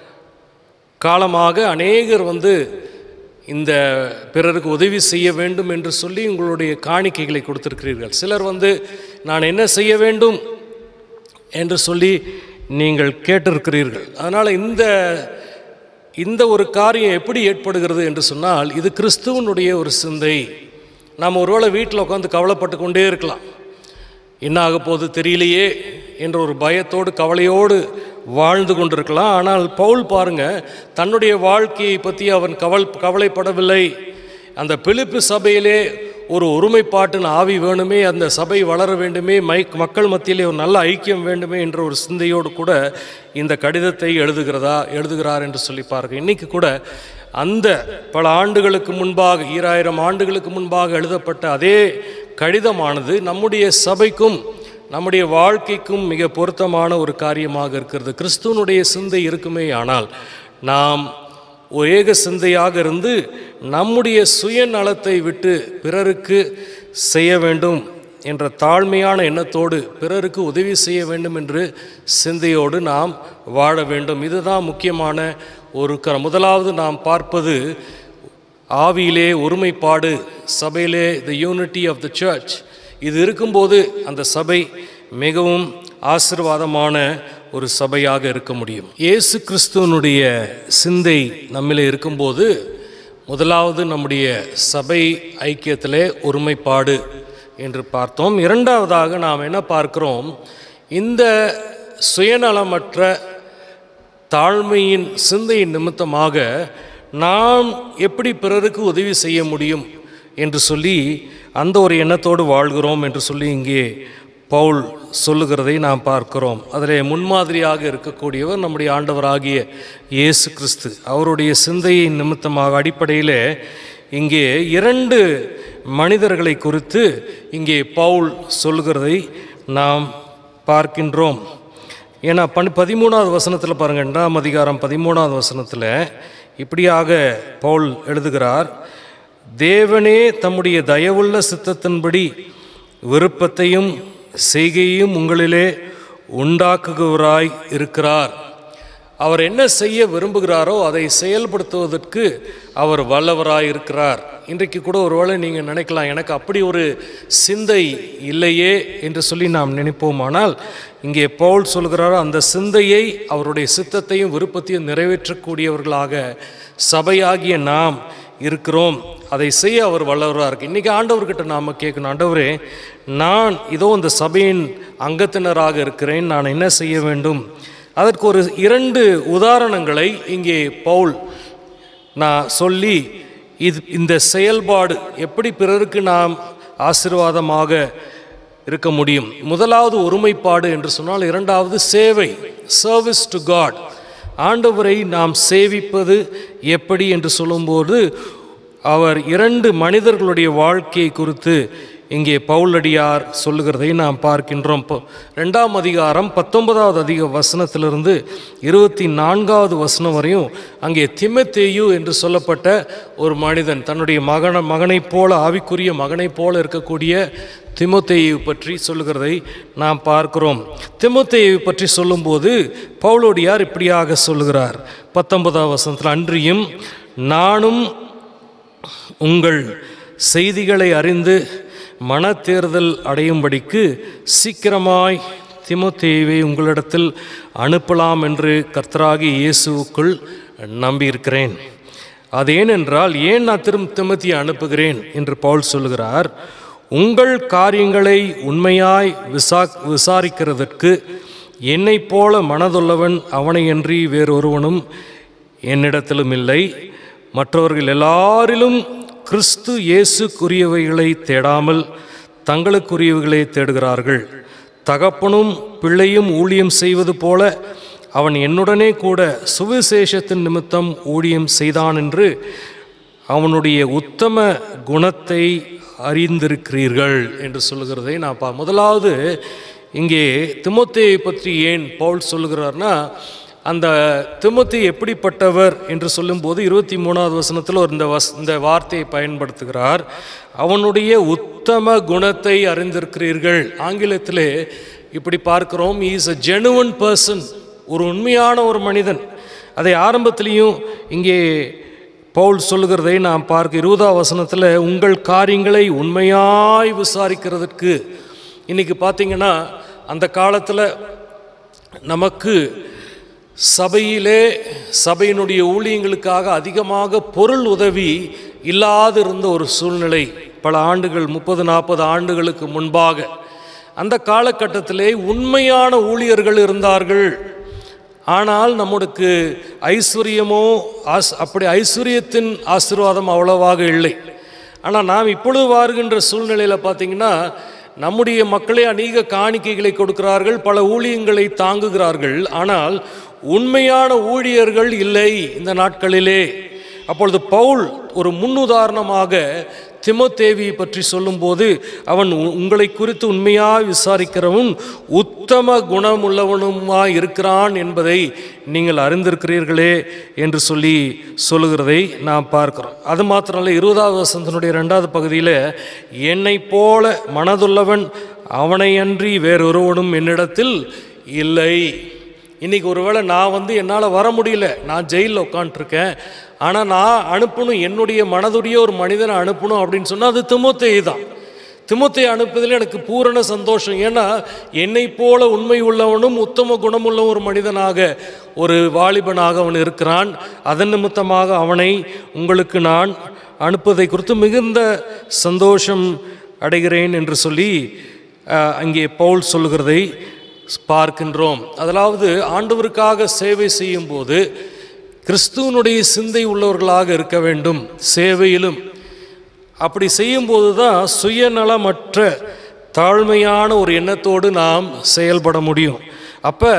காலமாக அநேகர் வந்து இந்த பிறருக்கு உதவி செய்ய வேண்டும் என்று சொல்லி உங்களுடைய காணிக்கைகளை கொடுத்திருக்கிறீர்கள் சிலர் வந்து நான் என்ன செய்ய வேண்டும் என்று சொல்லி நீங்கள் கேட்டிருக்கிறீர்கள் அதனால் இந்த இந்த ஒரு காரியம் எப்படி ஏற்படுகிறது என்று சொன்னால் இது கிறிஸ்துவனுடைய ஒரு சிந்தை நாம் ஒருவேளை வீட்டில் உட்காந்து கவலைப்பட்டு கொண்டே இருக்கலாம் என்ன ஆக போகுது தெரியலையே என்ற ஒரு பயத்தோடு கவலையோடு வாழ்ந்து கொண்டிருக்கலாம் ஆனால் பவுல் பாருங்க தன்னுடைய வாழ்க்கையை பற்றி அவன் கவல் கவலைப்படவில்லை அந்த பிலிப்பு சபையிலே ஒரு ஒருமைப்பாட்டின் ஆவி வேணுமே அந்த சபை வளர வேண்டுமே மை மக்கள் மத்தியிலே ஒரு நல்ல ஐக்கியம் வேண்டுமே என்ற ஒரு சிந்தையோடு கூட இந்த கடிதத்தை எழுதுகிறதா எழுதுகிறார் என்று சொல்லி பாருங்க இன்னைக்கு கூட அந்த பல ஆண்டுகளுக்கு முன்பாக ஈராயிரம் ஆண்டுகளுக்கு முன்பாக எழுதப்பட்ட அதே கடிதமானது நம்முடைய சபைக்கும் நம்முடைய வாழ்க்கைக்கும் மிக பொருத்தமான ஒரு காரியமாக இருக்கிறது கிறிஸ்துவனுடைய சிந்தை இருக்குமே ஆனால் நாம் ஒரு ஏக சிந்தையாக இருந்து நம்முடைய சுயநலத்தை விட்டு பிறருக்கு செய்ய வேண்டும் என்ற தாழ்மையான எண்ணத்தோடு பிறருக்கு உதவி செய்ய வேண்டும் என்று சிந்தையோடு நாம் வாழ வேண்டும் இதுதான் முக்கியமான ஒரு க முதலாவது நாம் பார்ப்பது ஆவியிலே ஒருமைப்பாடு சபையிலே the unity of the church இது இருக்கும்போது அந்த சபை மிகவும் ஆசிர்வாதமான ஒரு சபையாக இருக்க முடியும் இயேசு கிறிஸ்துவனுடைய சிந்தை நம்மிலே இருக்கும்போது முதலாவது நம்முடைய சபை ஐக்கியத்திலே ஒருமைப்பாடு என்று பார்த்தோம் இரண்டாவதாக நாம் என்ன பார்க்கிறோம் இந்த சுயநலமற்ற தாழ்மையின் சிந்தையின் நிமித்தமாக நாம் எப்படி பிறருக்கு உதவி செய்ய முடியும் என்று சொல்லி அந்த ஒரு எண்ணத்தோடு வாழ்கிறோம் என்று சொல்லி இங்கே பவுல் சொல்லுகிறதை நாம் பார்க்கிறோம் அதில் முன்மாதிரியாக இருக்கக்கூடியவர் நம்முடைய ஆண்டவராகிய இயேசு கிறிஸ்து அவருடைய சிந்தையின் நிமித்தமாக அடிப்படையில் இங்கே இரண்டு மனிதர்களை குறித்து இங்கே பவுல் சொல்லுகிறதை நாம் பார்க்கின்றோம் ஏன்னா பன் பதிமூணாவது வசனத்தில் பாருங்க ரெண்டாம் அதிகாரம் பதிமூணாவது வசனத்தில் இப்படியாக பவுல் எழுதுகிறார் தேவனே தம்முடைய தயவுள்ள சித்தத்தின்படி விருப்பத்தையும் செய்கையையும் உங்களிலே உண்டாக்குகிறவராய் இருக்கிறார் அவர் என்ன செய்ய விரும்புகிறாரோ அதை செயல்படுத்துவதற்கு அவர் வல்லவராய் இருக்கிறார் இன்றைக்கு கூட ஒருவேளை நீங்கள் நினைக்கலாம் எனக்கு அப்படி ஒரு சிந்தை இல்லையே என்று சொல்லி நாம் நினைப்போமானால் இங்கே பவுல் சொல்கிறாரோ அந்த சிந்தையை அவருடைய சித்தத்தையும் விருப்பத்தையும் நிறைவேற்றக்கூடியவர்களாக சபையாகிய நாம் இருக்கிறோம் அதை செய்ய அவர் வல்லவராக இருக்கு இன்றைக்கி ஆண்டவர்கிட்ட நாம் கேட்கணும் ஆண்டவரே நான் இதோ இந்த சபையின் அங்கத்தினராக இருக்கிறேன் நான் என்ன செய்ய வேண்டும் அதற்கு ஒரு இரண்டு உதாரணங்களை இங்கே பவுல் நான் சொல்லி இது இந்த செயல்பாடு எப்படி பிறருக்கு நாம் ஆசீர்வாதமாக இருக்க முடியும் முதலாவது ஒருமைப்பாடு என்று சொன்னால் இரண்டாவது சேவை சர்வீஸ் டு காட் ஆண்டவரை நாம் சேவிப்பது எப்படி என்று சொல்லும்போது அவர் இரண்டு மனிதர்களுடைய வாழ்க்கையை குறித்து இங்கே பவுலடியார் சொல்லுகிறதை நாம் பார்க்கின்றோம் இப்போ ரெண்டாம் அதிகாரம் பத்தொன்பதாவது அதிக வசனத்திலிருந்து இருபத்தி நான்காவது வசனம் வரையும் அங்கே திமத்தேயு என்று சொல்லப்பட்ட ஒரு மனிதன் தன்னுடைய மகன மகனைப் போல ஆவிக்குரிய மகனைப் போல இருக்கக்கூடிய திமுத்தேயு பற்றி சொல்லுகிறதை நாம் பார்க்கிறோம் திமுத்தேயு பற்றி சொல்லும்போது பவுலோடியார் இப்படியாக சொல்லுகிறார் பத்தொன்பதாவது வசனத்தில் அன்றியும் நானும் உங்கள் செய்திகளை அறிந்து மனத்தேர்தல் அடையும்படிக்கு சீக்கிரமாய் திமுத்தேவை உங்களிடத்தில் அனுப்பலாம் என்று கர்த்தராகி இயேசுவுக்குள் நம்பியிருக்கிறேன் அது ஏனென்றால் ஏன் நான் திரும்ப திமுத்தியை அனுப்புகிறேன் என்று பவுல் சொல்லுகிறார் உங்கள் காரியங்களை உண்மையாய் விசா விசாரிக்கிறதற்கு என்னைப் போல மனதுள்ளவன் அவனையன்றி வேறொருவனும் என்னிடத்திலும் இல்லை மற்றவர்கள் எல்லாரிலும் கிறிஸ்து இயேசுக்குரியவைகளை தேடாமல் தங்களுக்குரியவைகளை தேடுகிறார்கள் தகப்பனும் பிள்ளையும் ஊழியம் செய்வது போல அவன் என்னுடனே கூட சுவிசேஷத்தின் நிமித்தம் ஊழியம் செய்தான் என்று அவனுடைய உத்தம குணத்தை அறிந்திருக்கிறீர்கள் என்று சொல்லுகிறதை நான் பா முதலாவது இங்கே திமுத்தையை பற்றி ஏன் பவுல் சொல்லுகிறார்னா அந்த திமுத்தி எப்படிப்பட்டவர் என்று சொல்லும்போது இருபத்தி மூணாவது வசனத்தில் ஒரு இந்த வஸ் இந்த வார்த்தையை பயன்படுத்துகிறார் அவனுடைய உத்தம குணத்தை அறிந்திருக்கிறீர்கள் ஆங்கிலத்திலே இப்படி பார்க்கிறோம் இஸ் அ ஜெனுவன் பர்சன் ஒரு உண்மையான ஒரு மனிதன் அதை ஆரம்பத்திலையும் இங்கே பவுல் சொல்லுகிறதை நாம் பார்க்க இருபதாம் வசனத்தில் உங்கள் காரியங்களை உண்மையாய் விசாரிக்கிறதுக்கு இன்றைக்கி பார்த்தீங்கன்னா அந்த காலத்தில் நமக்கு சபையிலே சபையினுடைய ஊழியங்களுக்காக அதிகமாக பொருள் உதவி இல்லாதிருந்த ஒரு சூழ்நிலை பல ஆண்டுகள் முப்பது நாற்பது ஆண்டுகளுக்கு முன்பாக அந்த காலகட்டத்திலே உண்மையான ஊழியர்கள் இருந்தார்கள் ஆனால் நம்முக்கு ஐஸ்வர்யமோ ஆஸ் அப்படி ஐஸ்வர்யத்தின் ஆசீர்வாதம் அவ்வளவாக இல்லை ஆனால் நாம் இப்பொழுது வாழ்கின்ற சூழ்நிலையில் பார்த்தீங்கன்னா நம்முடைய மக்களே அநேக காணிக்கைகளை கொடுக்கிறார்கள் பல ஊழியங்களை தாங்குகிறார்கள் ஆனால் உண்மையான ஊழியர்கள் இல்லை இந்த நாட்களிலே அப்பொழுது பவுல் ஒரு முன்னுதாரணமாக திமோத்தேவியை பற்றி சொல்லும்போது அவன் உ- உங்களை குறித்து உண்மையாக விசாரிக்கிறவன் உத்தம குணமுள்ளவனுமாய் இருக்கிறான் என்பதை நீங்கள் அறிந்திருக்கிறீர்களே என்று சொல்லி சொல்லுகிறதை நாம் பார்க்கிறோம் அது மாத்திரமல்ல இருபதாவது வசந்தனுடைய ரெண்டாவது பகுதியில் என்னைப் போல மனதுள்ளவன் அவனையன்றி வேறொருவனும் என்னிடத்தில் இல்லை இன்னைக்கு ஒருவேளை நான் வந்து என்னால் வர முடியல நான் ஜெயிலில் உட்காண்ட்ருக்கேன் ஆனால் நான் அனுப்பணும் என்னுடைய மனதுடைய ஒரு மனிதனை அனுப்பணும் அப்படின்னு சொன்னால் அது திமுத்தையை தான் திமுத்தையை அனுப்புவதில் எனக்கு பூரண சந்தோஷம் ஏன்னா என்னை போல உண்மை உள்ளவனும் உத்தம குணமுள்ள ஒரு மனிதனாக ஒரு வாலிபனாக அவன் இருக்கிறான் அதன் நிமித்தமாக அவனை உங்களுக்கு நான் அனுப்புவதை குறித்து மிகுந்த சந்தோஷம் அடைகிறேன் என்று சொல்லி அஹ், அங்கே பவுல் சொல்லுகிறதை பார்க்கின்றோம் அதாவது ஆண்டவருக்காக சேவை செய்யும்போது கிறிஸ்துவனுடைய சிந்தை உள்ளவர்களாக இருக்க வேண்டும் சேவையிலும் அப்படி செய்யும்போது தான் சுயநலமற்ற தாழ்மையான ஒரு எண்ணத்தோடு நாம் செயல்பட முடியும் அப்போ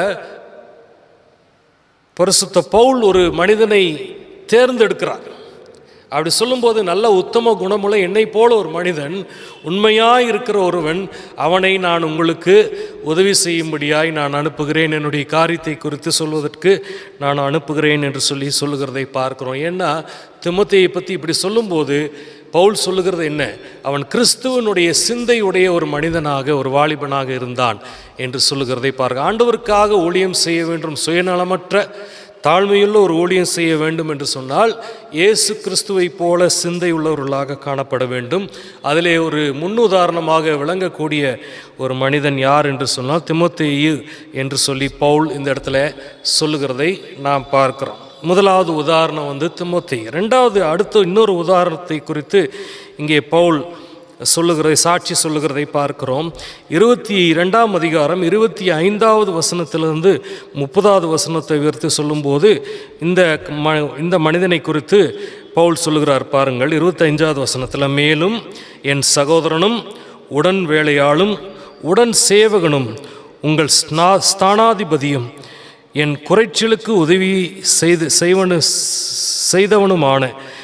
பரிசுத்த பவுல் ஒரு மனிதனை தேர்ந்தெடுக்கிறார் அப்படி சொல்லும்போது நல்ல உத்தம குணமுள்ள என்னை போல ஒரு மனிதன் உண்மையாய் இருக்கிற ஒருவன் அவனை நான் உங்களுக்கு உதவி செய்யும்படியாய் நான் அனுப்புகிறேன் என்னுடைய காரியத்தை குறித்து சொல்வதற்கு நான் அனுப்புகிறேன் என்று சொல்லி சொல்லுகிறதை பார்க்கிறோம் ஏன்னா திமுத்தையை பற்றி இப்படி சொல்லும்போது பவுல் சொல்லுகிறது என்ன அவன் கிறிஸ்துவனுடைய சிந்தையுடைய ஒரு மனிதனாக ஒரு வாலிபனாக இருந்தான் என்று சொல்லுகிறதை பார்க்க ஆண்டவருக்காக ஊழியம் செய்ய வேண்டும் சுயநலமற்ற தாழ்மையுள்ள ஒரு ஊழியம் செய்ய வேண்டும் என்று சொன்னால் இயேசு கிறிஸ்துவைப் போல சிந்தை உள்ளவர்களாக காணப்பட வேண்டும் அதிலே ஒரு முன்னுதாரணமாக விளங்கக்கூடிய ஒரு மனிதன் யார் என்று சொன்னால் திமுத்தேயு என்று சொல்லி பவுல் இந்த இடத்துல சொல்லுகிறதை நாம் பார்க்கிறோம் முதலாவது உதாரணம் வந்து திமுத்தை ரெண்டாவது அடுத்த இன்னொரு உதாரணத்தை குறித்து இங்கே பவுல் சொல்லுகிறதை சாட்சி சொல்லுகிறதை பார்க்கிறோம் இருபத்தி இரண்டாம் அதிகாரம் இருபத்தி ஐந்தாவது வசனத்திலிருந்து முப்பதாவது வசனத்தை உயர்த்தி சொல்லும்போது இந்த ம இந்த மனிதனை குறித்து பவுல் சொல்லுகிறார் பாருங்கள் இருபத்தைந்தாவது வசனத்தில் மேலும் என் சகோதரனும் உடன் வேலையாளும் உடன் சேவகனும் உங்கள் ஸ்நா ஸ்தானாதிபதியும் என் குறைச்சலுக்கு உதவி செய்து செய்வனு செய்தவனுமான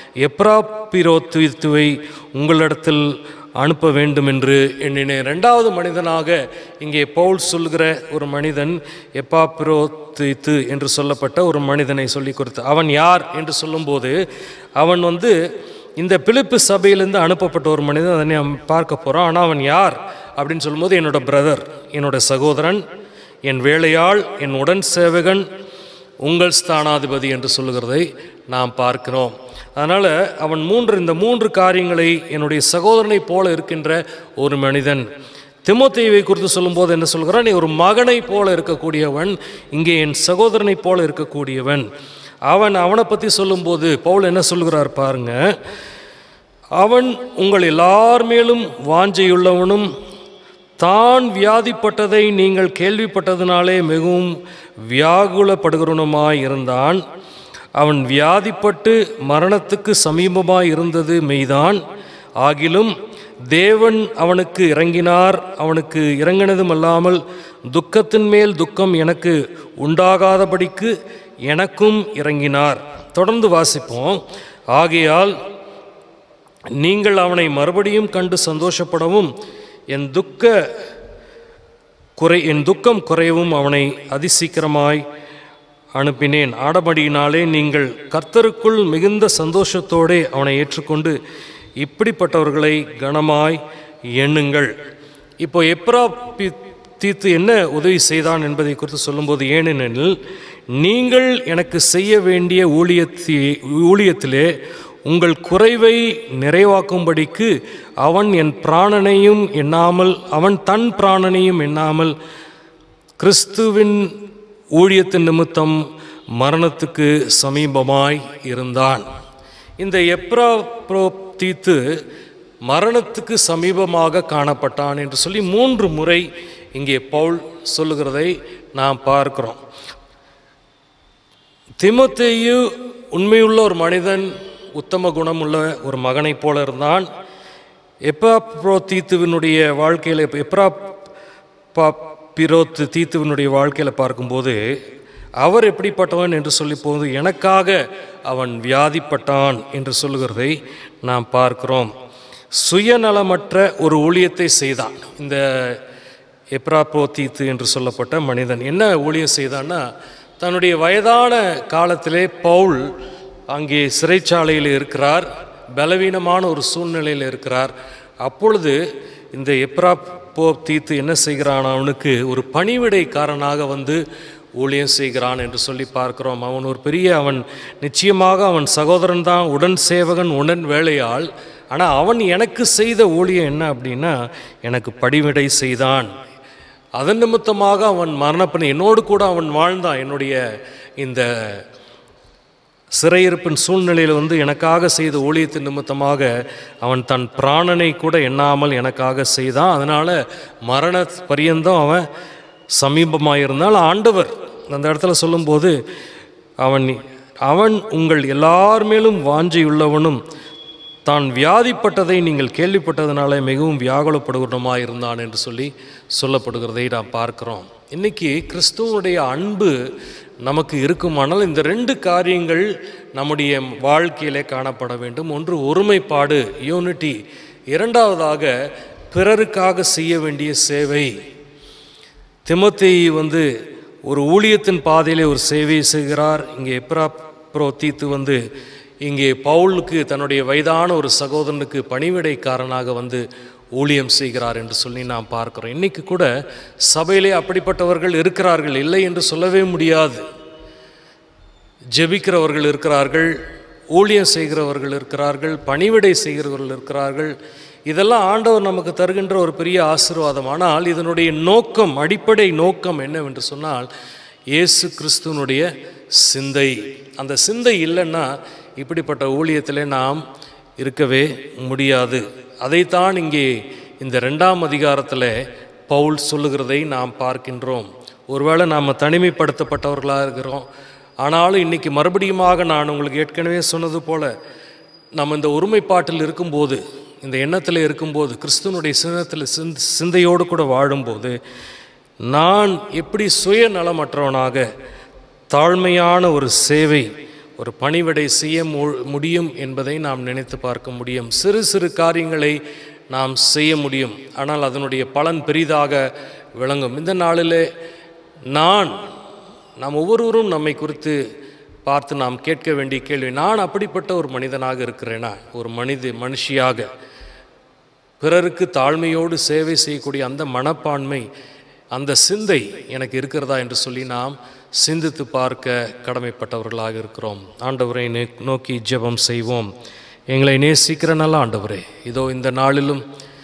எப்ராபிரோத்துவை உங்களிடத்தில் அனுப்ப வேண்டும் என்று எண்ணினேன் ரெண்டாவது மனிதனாக இங்கே பவுல் சொல்கிற ஒரு மனிதன் எப்பாபிரோத்து என்று சொல்லப்பட்ட ஒரு மனிதனை சொல்லி கொடுத்து அவன் யார் என்று சொல்லும்போது அவன் வந்து இந்த பிலிப்பு சபையிலிருந்து அனுப்பப்பட்ட ஒரு மனிதன் அதை நாம் பார்க்க போகிறோம் ஆனால் அவன் யார் அப்படின்னு சொல்லும்போது என்னோட பிரதர் என்னோட சகோதரன் என் வேலையாள் என் உடன் சேவகன் உங்கள் ஸ்தானாதிபதி என்று சொல்லுகிறதை நாம் பார்க்கிறோம் அதனால் அவன் மூன்று இந்த மூன்று காரியங்களை என்னுடைய சகோதரனைப் போல இருக்கின்ற ஒரு மனிதன் திமுத்தையை குறித்து சொல்லும்போது என்ன சொல்கிறான் நீ ஒரு மகனைப் போல இருக்கக்கூடியவன் இங்கே என் சகோதரனைப் போல இருக்கக்கூடியவன் அவன் அவனை பற்றி சொல்லும்போது பவுல் என்ன சொல்கிறார் பாருங்க அவன் உங்கள் எல்லார் மேலும் வாஞ்சையுள்ளவனும் தான் வியாதிப்பட்டதை நீங்கள் கேள்விப்பட்டதினாலே மிகவும் வியாகுலப்படுகிறவனுமாய் இருந்தான் அவன் வியாதிப்பட்டு மரணத்துக்கு சமீபமாய் இருந்தது மெய்தான் ஆகிலும் தேவன் அவனுக்கு இறங்கினார் அவனுக்கு இறங்கினதும் அல்லாமல் துக்கத்தின் மேல் துக்கம் எனக்கு உண்டாகாதபடிக்கு எனக்கும் இறங்கினார் தொடர்ந்து வாசிப்போம் ஆகையால் நீங்கள் அவனை மறுபடியும் கண்டு சந்தோஷப்படவும் என் துக்க குறை என் துக்கம் குறையவும் அவனை அதிசீக்கிரமாய் அனுப்பினேன் ஆடபடியினாலே நீங்கள் கர்த்தருக்குள் மிகுந்த சந்தோஷத்தோடே அவனை ஏற்றுக்கொண்டு இப்படிப்பட்டவர்களை கனமாய் எண்ணுங்கள் இப்போ எப்ரா பி- தீத்து என்ன உதவி செய்தான் என்பதை குறித்து சொல்லும்போது ஏனெனில் நீங்கள் எனக்கு செய்ய வேண்டிய ஊழியத்தி ஊழியத்திலே உங்கள் குறைவை நிறைவாக்கும்படிக்கு அவன் என் பிராணனையும் எண்ணாமல் அவன் தன் பிராணனையும் எண்ணாமல் கிறிஸ்துவின் ஊழியத்தின் நிமித்தம் மரணத்துக்கு சமீபமாய் இருந்தான் இந்த எப்ரா தீத்து மரணத்துக்கு சமீபமாக காணப்பட்டான் என்று சொல்லி மூன்று முறை இங்கே பவுல் சொல்லுகிறதை நாம் பார்க்கிறோம் திமுத்தேயு உண்மையுள்ள ஒரு மனிதன் உத்தம குணமுள்ள ஒரு மகனைப் போல இருந்தான் எப்ரா தீத்துவினுடைய வாழ்க்கையில் எப்ரா பா பிரோத்து தீத்துவினுடைய வாழ்க்கையில் பார்க்கும்போது அவர் எப்படிப்பட்டவன் என்று சொல்லி போது எனக்காக அவன் வியாதிப்பட்டான் என்று சொல்லுகிறதை நாம் பார்க்கிறோம் சுயநலமற்ற ஒரு ஊழியத்தை செய்தான் இந்த எப்ராப்ரோதீத்து என்று சொல்லப்பட்ட மனிதன் என்ன ஊழியம் செய்தான்னா தன்னுடைய வயதான காலத்திலே பவுல் அங்கே சிறைச்சாலையில் இருக்கிறார் பலவீனமான ஒரு சூழ்நிலையில் இருக்கிறார் அப்பொழுது இந்த எப்ராப்போ தீத்து என்ன செய்கிறான் அவனுக்கு ஒரு பணிவிடைக்காரனாக வந்து ஊழியம் செய்கிறான் என்று சொல்லி பார்க்கிறோம் அவன் ஒரு பெரிய அவன் நிச்சயமாக அவன் சகோதரன் தான் உடன் சேவகன் உடன் வேலையாள் ஆனால் அவன் எனக்கு செய்த ஊழியம் என்ன அப்படின்னா எனக்கு படிவிடை செய்தான் அதன் நிமித்தமாக அவன் மரணப்பணி என்னோடு கூட அவன் வாழ்ந்தான் என்னுடைய இந்த சிறையிருப்பின் சூழ்நிலையில் வந்து எனக்காக செய்த ஊழியத்தின் நிமித்தமாக அவன் தன் பிராணனை கூட எண்ணாமல் எனக்காக செய்தான் அதனால் மரண பரியந்தம் அவன் சமீபமாக இருந்தால் ஆண்டவர் அந்த இடத்துல சொல்லும்போது அவன் அவன் உங்கள் எல்லார் மேலும் வாஞ்சையுள்ளவனும் தான் வியாதிப்பட்டதை நீங்கள் கேள்விப்பட்டதுனால மிகவும் வியாகுலப்படுகிறவனுமாக இருந்தான் என்று சொல்லி சொல்லப்படுகிறதை நாம் பார்க்கிறோம் இன்னைக்கு கிறிஸ்துவனுடைய அன்பு நமக்கு இருக்குமானால் இந்த ரெண்டு காரியங்கள் நம்முடைய வாழ்க்கையிலே காணப்பட வேண்டும் ஒன்று ஒருமைப்பாடு யூனிட்டி இரண்டாவதாக பிறருக்காக செய்ய வேண்டிய சேவை திமோத்தேயு வந்து ஒரு ஊழியத்தின் பாதையிலே ஒரு சேவை செய்கிறார் இங்கே எப்ரா தீத்து வந்து இங்கே பவுலுக்கு தன்னுடைய வயதான ஒரு சகோதரனுக்கு பணிவிடைக்காரனாக வந்து ஊழியம் செய்கிறார் என்று சொல்லி நாம் பார்க்கிறோம் இன்னைக்கு கூட சபையிலே அப்படிப்பட்டவர்கள் இருக்கிறார்கள் இல்லை என்று சொல்லவே முடியாது ஜெபிக்கிறவர்கள் இருக்கிறார்கள் ஊழியம் செய்கிறவர்கள் இருக்கிறார்கள் பணிவிடை செய்கிறவர்கள் இருக்கிறார்கள் இதெல்லாம் ஆண்டவர் நமக்கு தருகின்ற ஒரு பெரிய ஆசீர்வாதம் ஆனால் இதனுடைய நோக்கம் அடிப்படை நோக்கம் என்னவென்று சொன்னால் இயேசு கிறிஸ்துவனுடைய சிந்தை அந்த சிந்தை இல்லைன்னா இப்படிப்பட்ட ஊழியத்தில் நாம் இருக்கவே முடியாது அதைத்தான் இங்கே இந்த ரெண்டாம் அதிகாரத்தில் பவுல் சொல்லுகிறதை நாம் பார்க்கின்றோம் ஒருவேளை நாம் தனிமைப்படுத்தப்பட்டவர்களாக இருக்கிறோம் ஆனாலும் இன்னைக்கு மறுபடியுமாக நான் உங்களுக்கு ஏற்கனவே சொன்னது போல நம்ம இந்த ஒருமைப்பாட்டில் இருக்கும்போது இந்த எண்ணத்தில் இருக்கும்போது கிறிஸ்துவனுடைய சின்னத்தில் சிந்த் சிந்தையோடு கூட வாழும்போது நான் எப்படி சுயநலமற்றவனாக தாழ்மையான ஒரு சேவை ஒரு பணிவிடை செய்ய மு- முடியும் என்பதை நாம் நினைத்து பார்க்க முடியும் சிறு சிறு காரியங்களை நாம் செய்ய முடியும் ஆனால் அதனுடைய பலன் பெரிதாக விளங்கும் இந்த நாளிலே நான் நாம் ஒவ்வொருவரும் நம்மை குறித்து பார்த்து நாம் கேட்க வேண்டிய கேள்வி நான் அப்படிப்பட்ட ஒரு மனிதனாக இருக்கிறேனா ஒரு மனித மனுஷியாக பிறருக்கு தாழ்மையோடு சேவை செய்யக்கூடிய அந்த மனப்பான்மை அந்த சிந்தை எனக்கு இருக்கிறதா என்று சொல்லி நாம் சிந்தித்து பார்க்க கடமைப்பட்டவர்களாக இருக்கிறோம் ஆண்டவரை நே- நோக்கி ஜெபம் செய்வோம் எங்களை நேசிக்கிற நல்ல ஆண்டவரே இதோ இந்த நாளிலும்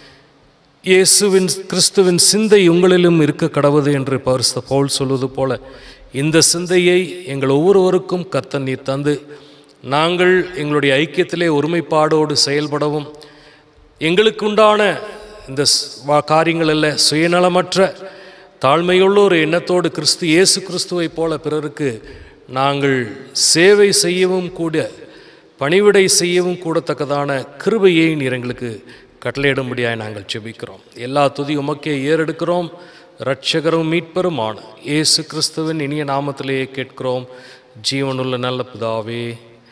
இயேசுவின் கிறிஸ்துவின் சிந்தை உங்களிலும் இருக்க கடவுது என்று பரிசுத்த பவுல் சொல்வது போல இந்த சிந்தையை எங்கள் ஒவ்வொருவருக்கும் கர்த்தர் நீர் தந்து நாங்கள் எங்களுடைய ஐக்கியத்திலே ஒருமைப்பாடோடு செயல்படவும் எங்களுக்குண்டான இந்த ஸ்- வா- காரியங்கள் அல்ல சுயநலமற்ற தாழ்மையுள்ள ஒரு எண்ணத்தோடு கிறிஸ்து இயேசு கிறிஸ்துவைப் போல பிறருக்கு நாங்கள் சேவை செய்யவும் கூட பணிவிடை செய்யவும் கூடத்தக்கதான கிருபையை நீர் எங்களுக்கு கட்டளையிடும்படியாய் நாங்கள் ஜெபிக்கிறோம் எல்லா துதி உமக்கே ஏறெடுக்கிறோம் இரட்சகரும் மீட்பருமான இயேசு கிறிஸ்துவின் இனிய நாமத்திலேயே கேட்கிறோம் ஜீவனுள்ள நல்ல பிதாவே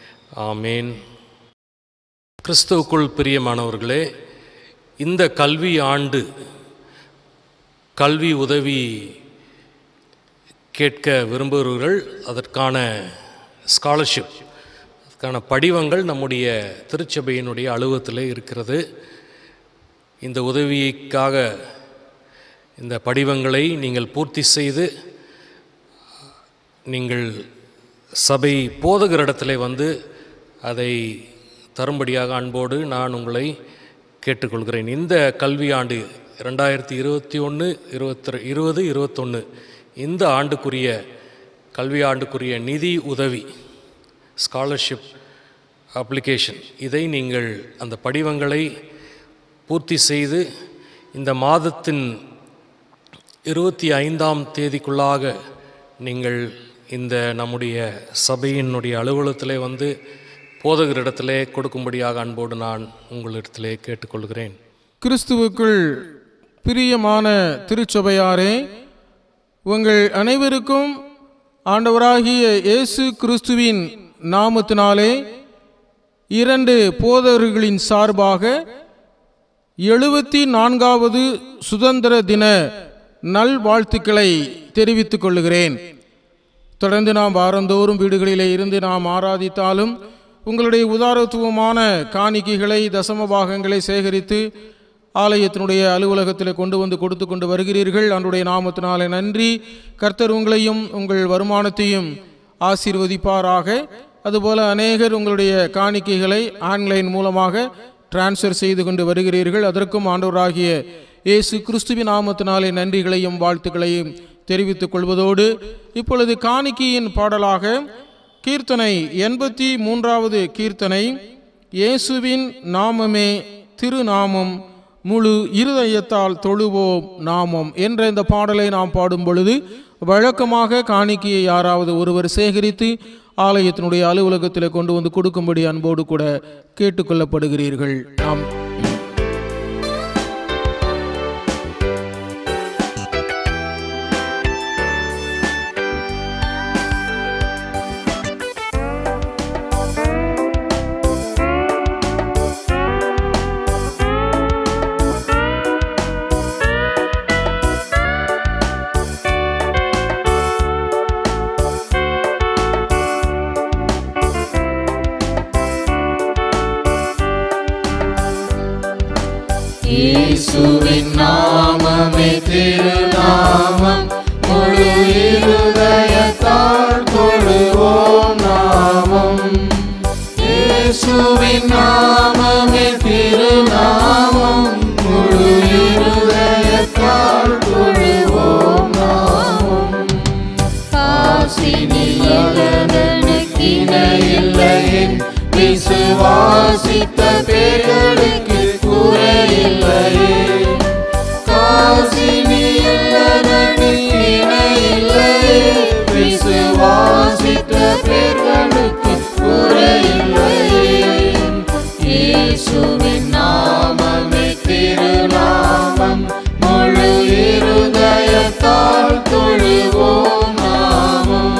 ஆமேன் கிறிஸ்துவுக்குள் பிரியமானவர்களே இந்த கல்வி ஆண்டு கல்வி உதவி கேட்க விரும்புகிறவர்கள் அதற்கான ஸ்காலர்ஷிப் அதுக்கான படிவங்கள் நம்முடைய திருச்சபையினுடைய அலுவலகத்தில் இருக்கிறது இந்த உதவிக்காக இந்த படிவங்களை நீங்கள் பூர்த்தி செய்து நீங்கள் சபை போதகரிடத்திலே வந்து அதை தரும்படியாக அன்போடு நான் உங்களை கேட்டுக்கொள்கிறேன் இந்த கல்வியாண்டு ரெண்டாயிரத்தி இருபத்தி ஒன்று இருபத்தி இருபது இருபத்தொன்று இந்த ஆண்டுக்குரிய கல்வியாண்டுக்குரிய நிதி உதவி ஸ்காலர்ஷிப் அப்ளிகேஷன் இதை நீங்கள் அந்த படிவங்களை பூர்த்தி செய்து இந்த மாதத்தின் இருபத்தி ஐந்தாம் தேதிக்குள்ளாக நீங்கள் இந்த நம்முடைய சபையினுடைய அலுவலகத்திலே வந்து போதகரிடத்திலே கொடுக்கும்படியாக அன்போடு நான் உங்களிடத்திலே கேட்டுக்கொள்கிறேன் கிறிஸ்துவுக்குள் பிரியமான திருச்சபையாரே உங்கள் அனைவருக்கும் ஆண்டவராகிய இயேசு கிறிஸ்துவின் நாமத்தினாலே இரண்டு போதகர்களின் சார்பாக எழுபத்தி நான்காவது சுதந்திர தின நல்வாழ்த்துக்களை தெரிவித்துக் கொள்ளுகிறேன் தொடர்ந்து நாம் வாரந்தோறும் வீடுகளிலே இருந்து நாம் ஆராதித்தாலும் உங்களுடைய உதாரத்துவமான காணிக்கைகளை தசம பாகங்களை சேகரித்து ஆலயத்தினுடைய அலுவலகத்தில் கொண்டு வந்து கொடுத்து கொண்டு வருகிறீர்கள் அன்றைய நாமத்தினாலே நன்றி கர்த்தர் உங்களையும் உங்கள் வருமானத்தையும் ஆசீர்வதிப்பாராக அதுபோல அநேகர் உங்களுடைய காணிக்கைகளை ஆன்லைன் மூலமாக டிரான்ஸ்ஃபர் செய்து கொண்டு வருகிறீர்கள் அதற்கும் ஆண்டவராகிய இயேசு கிறிஸ்துவின் நாமத்தினாலே நன்றிகளையும் வாழ்த்துக்களையும் தெரிவித்துக் கொள்வதோடு இப்பொழுது காணிக்கையின் பாடலாக கீர்த்தனை எண்பத்தி மூன்றாவது கீர்த்தனை இயேசுவின் நாமமே திருநாமம் முழு இருதயத்தால் தொழுவோம் நாமம் என்ற இந்த பாடலை நாம் பாடும் பொழுது வழக்கமாக காணிக்கையை யாராவது ஒருவர் சேகரித்து ஆலயத்தினுடைய அலுவலகத்தில் கொண்டு வந்து கொடுக்கும்படி அன்போடு கூட கேட்டுக்கொள்ளப்படுகிறீர்கள் நாம் இயேசுவின் நாமமே திருநாமம் முழு இருதயத்தால் தொழுவோம் நாமம் இயேசுவின் நாமமே திருநாமம் முழு இருதயத்தால் தொழுவோம் நாமம் இணையில்லையே விசுவாசித்த பேர்களுக்கு குறையில்லையே காசினி இணையில்லையே விசுவாசித்த பேர்களுக்கு குறையில்லையே இயேசுவின் நாமமே திருநாமம் முழு இருதயத்தால் தொழுவோம் நாமம்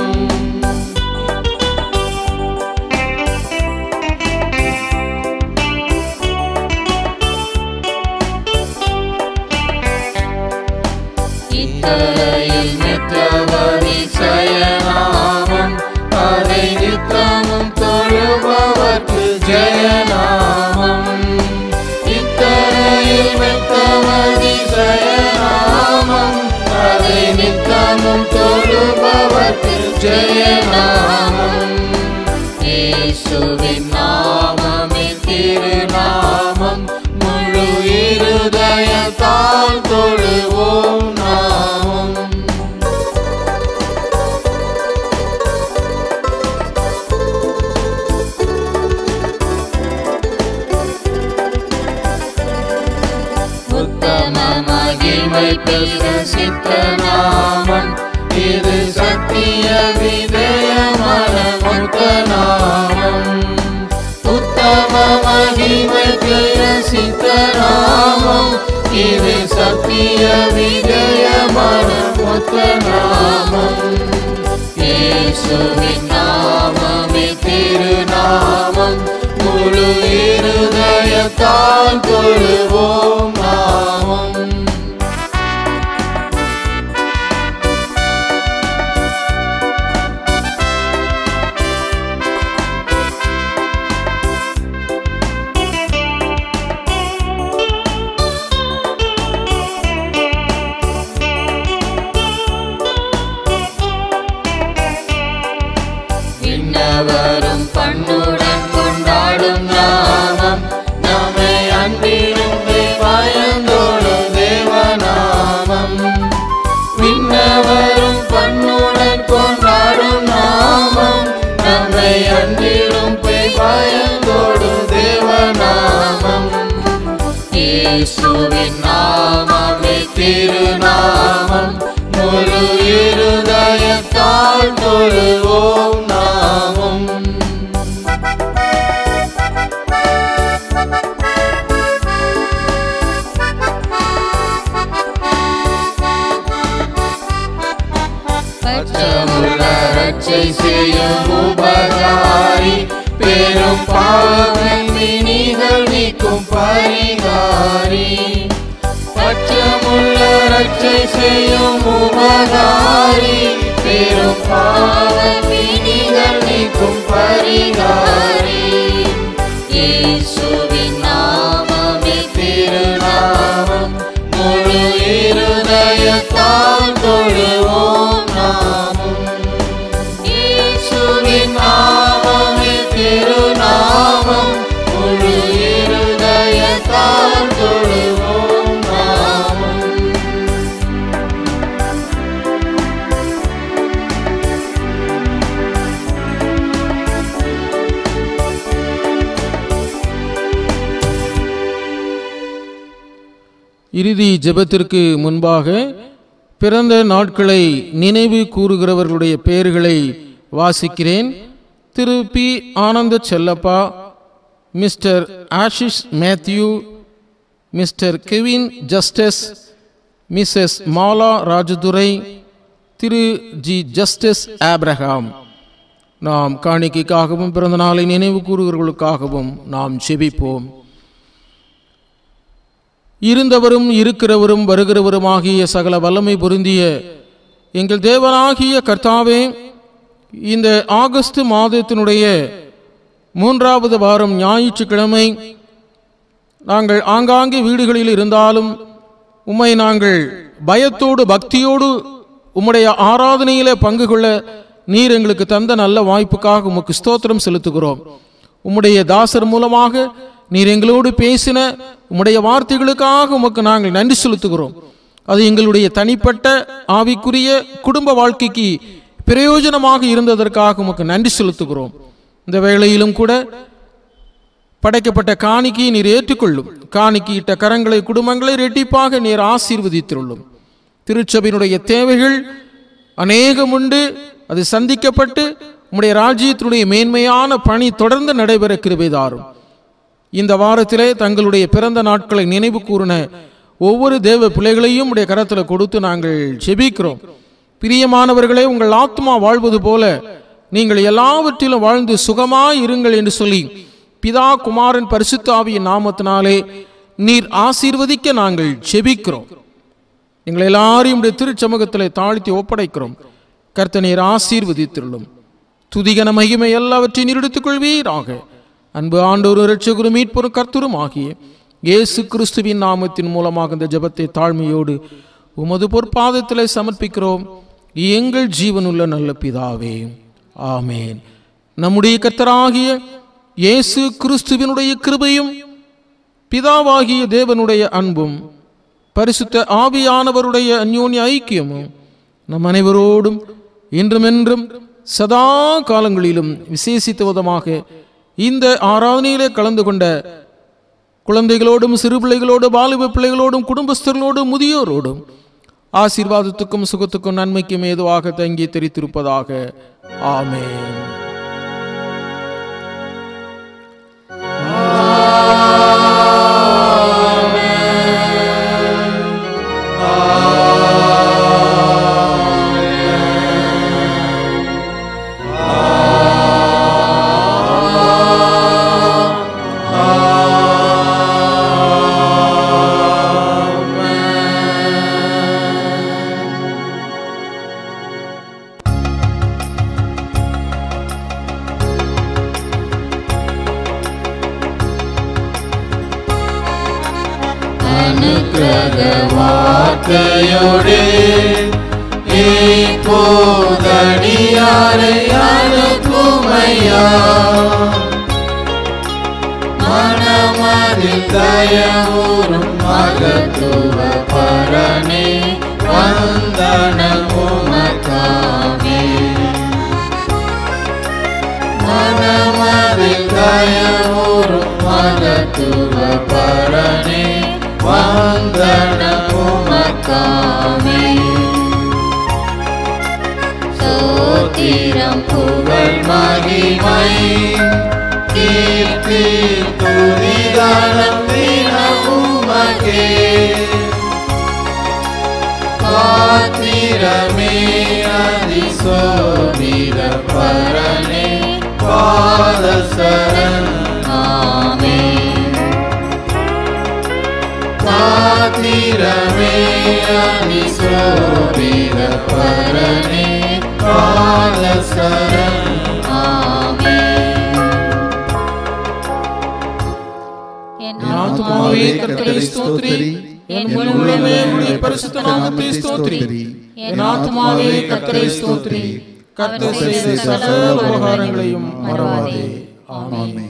இத்தரையில் நித்தவதி சயநாமம் அதை நித்தமும் தொழுபவர்க்கு ஜெயநாமம் இத்தரையில் நித்தவதி சயநாமம் அதை நித்தமும் தொழுபவர்க்கு ஜெயநாமம் இயேசுவின் நாமமே திருநாமம் முழு இருதயத்தால் தொழுவோம் நாமம் உத்தம மகிமை பிரசித்த நாமம் இது சத்திய விதயமான முத்த நாமம் உத்தம மகிமை பிரசித்த நாமம் இது சத்திய விஜயமான முத்த நாமம் இயேசுவின் நாமமே திருநாமம் முழு இருதயத்தால் தொழுவோம் நாமம் விண்ணவரும் பண்ணுடன் கொண்டாடும் நாமம் நம்மை அன்பிலும் பயந்தோடும் தேவநாமம் விண்ணவரும் பண்ணுடன் கொண்டாடும் நாமம் நம்மை அன்பிலும் பயந்தோடும் தேவநாமம் இயேசுவின் நாமமே திருநாமம் முழு இருதயத்தால் தொழுவோம் நாமம் பச்சமுள்ள ரட்சை செய்யும் உபகாரி பெரும் பாவங்கள் வினிகள் நீக்கும் பரிகாரி பச்சமுள்ள ரட்சை செய்யும் உபகாரி பெரும் பாவ வினிகள் நீக்கும் பரிகாரி இயேசுவின் நாமமே திருநாமம் முழு இருதயத்தால் தொழுவோம் நாமம் இயேசுவின் நாமமே திருநாமம் முழு இருதயத்தால் தொழுவோம் நாமம் இறுதி ஜெபத்திற்கு முன்பாக பிறந்த நாட்களை நினைவு கூறுகிறவர்களுடைய பெயர்களை வாசிக்கிறேன் திரு P Ananda Chellappa mister Ashish Matthew mister Kevin Justice missus Mala Rajadurai திரு ஜி ஜஸ்டிஸ் ஆப்ரஹாம் நாம் காணிக்கைக்காகவும் பிறந்த நாளை நினைவு கூறுகிறவர்களுக்காகவும் நாம் செபிப்போம் இருந்தவரும் இருக்கிறவரும் வருகிறவருமாகிய சகல வல்லமை பொருந்திய எங்கள் தேவனாகிய கர்த்தாவே இந்த ஆகஸ்ட் மாதத்தினுடைய மூன்றாவது வாரம் ஞாயிற்றுக்கிழமை நாங்கள் ஆங்காங்கே வீடுகளில் இருந்தாலும் உம்மை நாங்கள் பயத்தோடு பக்தியோடு உம்முடைய ஆராதனையிலே பங்கு கொள்ள நீர் எங்களுக்கு தந்த நல்ல வாய்ப்புக்காக உமக்கு ஸ்தோத்திரம் செலுத்துகிறோம் உம்முடைய தாசர் மூலமாக நீர் எங்களோடு பேசின உம்முடைய வார்த்தைகளுக்காக உமக்கு நாங்கள் நன்றி செலுத்துகிறோம் அது எங்களுடைய தனிப்பட்ட ஆவிக்குரிய குடும்ப வாழ்க்கைக்கு பிரயோஜனமாக இருந்ததற்காக உமக்கு நன்றி செலுத்துகிறோம் இந்த வேளையிலும் கூட படைக்கப்பட்ட காணிக்கையை நீர் ஏற்றுக்கொள்ளும் காணிக்கையிட்ட கரங்களை குடும்பங்களை ரெட்டிப்பாக நீர் ஆசீர்வதித்துள்ளும் திருச்சபையினுடைய தேவைகள் அநேகம் உண்டு அது சந்திக்கப்பட்டு உம்முடைய ராஜ்யத்தினுடைய மேன்மையான பணி தொடர்ந்து நடைபெற கிருபைதாரும் இந்த வாரத்திலே தங்களுடைய பிறந்த நாட்களை நினைவு கூறின ஒவ்வொரு தேவ பிள்ளைகளையும் உடைய கரத்தில் கொடுத்து நாங்கள் செபிக்கிறோம் பிரியமானவர்களே உங்கள் ஆத்மா வாழ்வது போல நீங்கள் எல்லாவற்றிலும் வாழ்ந்து சுகமாய் இருங்கள் என்று சொல்லி பிதா குமாரன் பரிசுத்த ஆவியின் நாமத்தினாலே நீர் ஆசீர்வதிக்க நாங்கள் செபிக்கிறோம் எங்களை எல்லாரையும் உடைய திருச்சமூகத்தில் தாழ்த்தி ஒப்படைக்கிறோம் கர்த்த நீர் ஆசீர்வதித்துள்ளோம் துதிகன மகிமை எல்லாவற்றையும் நீர் எடுத்துக் கொள்வீராக அன்பு ஆண்டோரு இரட்சகுரு மீட்பொரு கர்த்தரும் ஆகிய இயேசு கிறிஸ்துவின் நாமத்தின் மூலமாக இந்த ஜெபத்தை தாழ்மையோடு உமது பொற்பாதத்திலே சமர்ப்பிக்கிறோம் எங்கள் ஜீவனுள்ள நல்ல பிதாவே ஆமேன் நம்முடைய கர்த்தராகிய இயேசு கிறிஸ்துவினுடைய கிருபையும் பிதாவாகிய தேவனுடைய அன்பும் பரிசுத்த ஆவியானவருடைய அந்யோன்ய ஐக்கியமும் நம் அனைவரோடும் இன்றுமென்றும் சதா காலங்களிலும் விசேஷித்த விதமாக இந்த ஆராதனையிலே கலந்து கொண்ட குழந்தைகளோடும் சிறு பிள்ளைகளோடு வாலிப பிள்ளைகளோடும் குடும்பஸ்தர்களோடும் முதியோரோடும் ஆசீர்வாதத்துக்கும் சுகத்துக்கும் நன்மைக்கும் ஏதுவாக தங்கி தெரித்திருப்பதாக ஆமென் അനുഗ്രഹ വാർത്തയോടെ இப்போதடியாரை அனுப்புமையா மனமதில் தயவுறும் மகத்துவ பரணே வந்தனம் உமக்காமே மனமதில் தயவுறும் மகத்துவ பரணே வந்தனம் உமக்காமே சோத்திரம் புகழ் மகிமை கீர்த்தி துதிதானம் தினமுமகே பாத்திரமே அதிசோபிர பரணே பாதசரண் ஆமே பாத்திரமே அதிசோபிர பரணே பாதசரண் ஆமே என் ஆத்துமாவே கர்த்தரை ஸ்தோத்திரி என் முழு உள்ளமே உம்முடைய பரிசுத்த நாமத்தை ஸ்தோத்திரி என் ஆத்துமாவே கர்த்தரை ஸ்தோத்திரி கர்த்தர் செய்த சகல உபகாரங்களையும் மறவாதே ஆமென்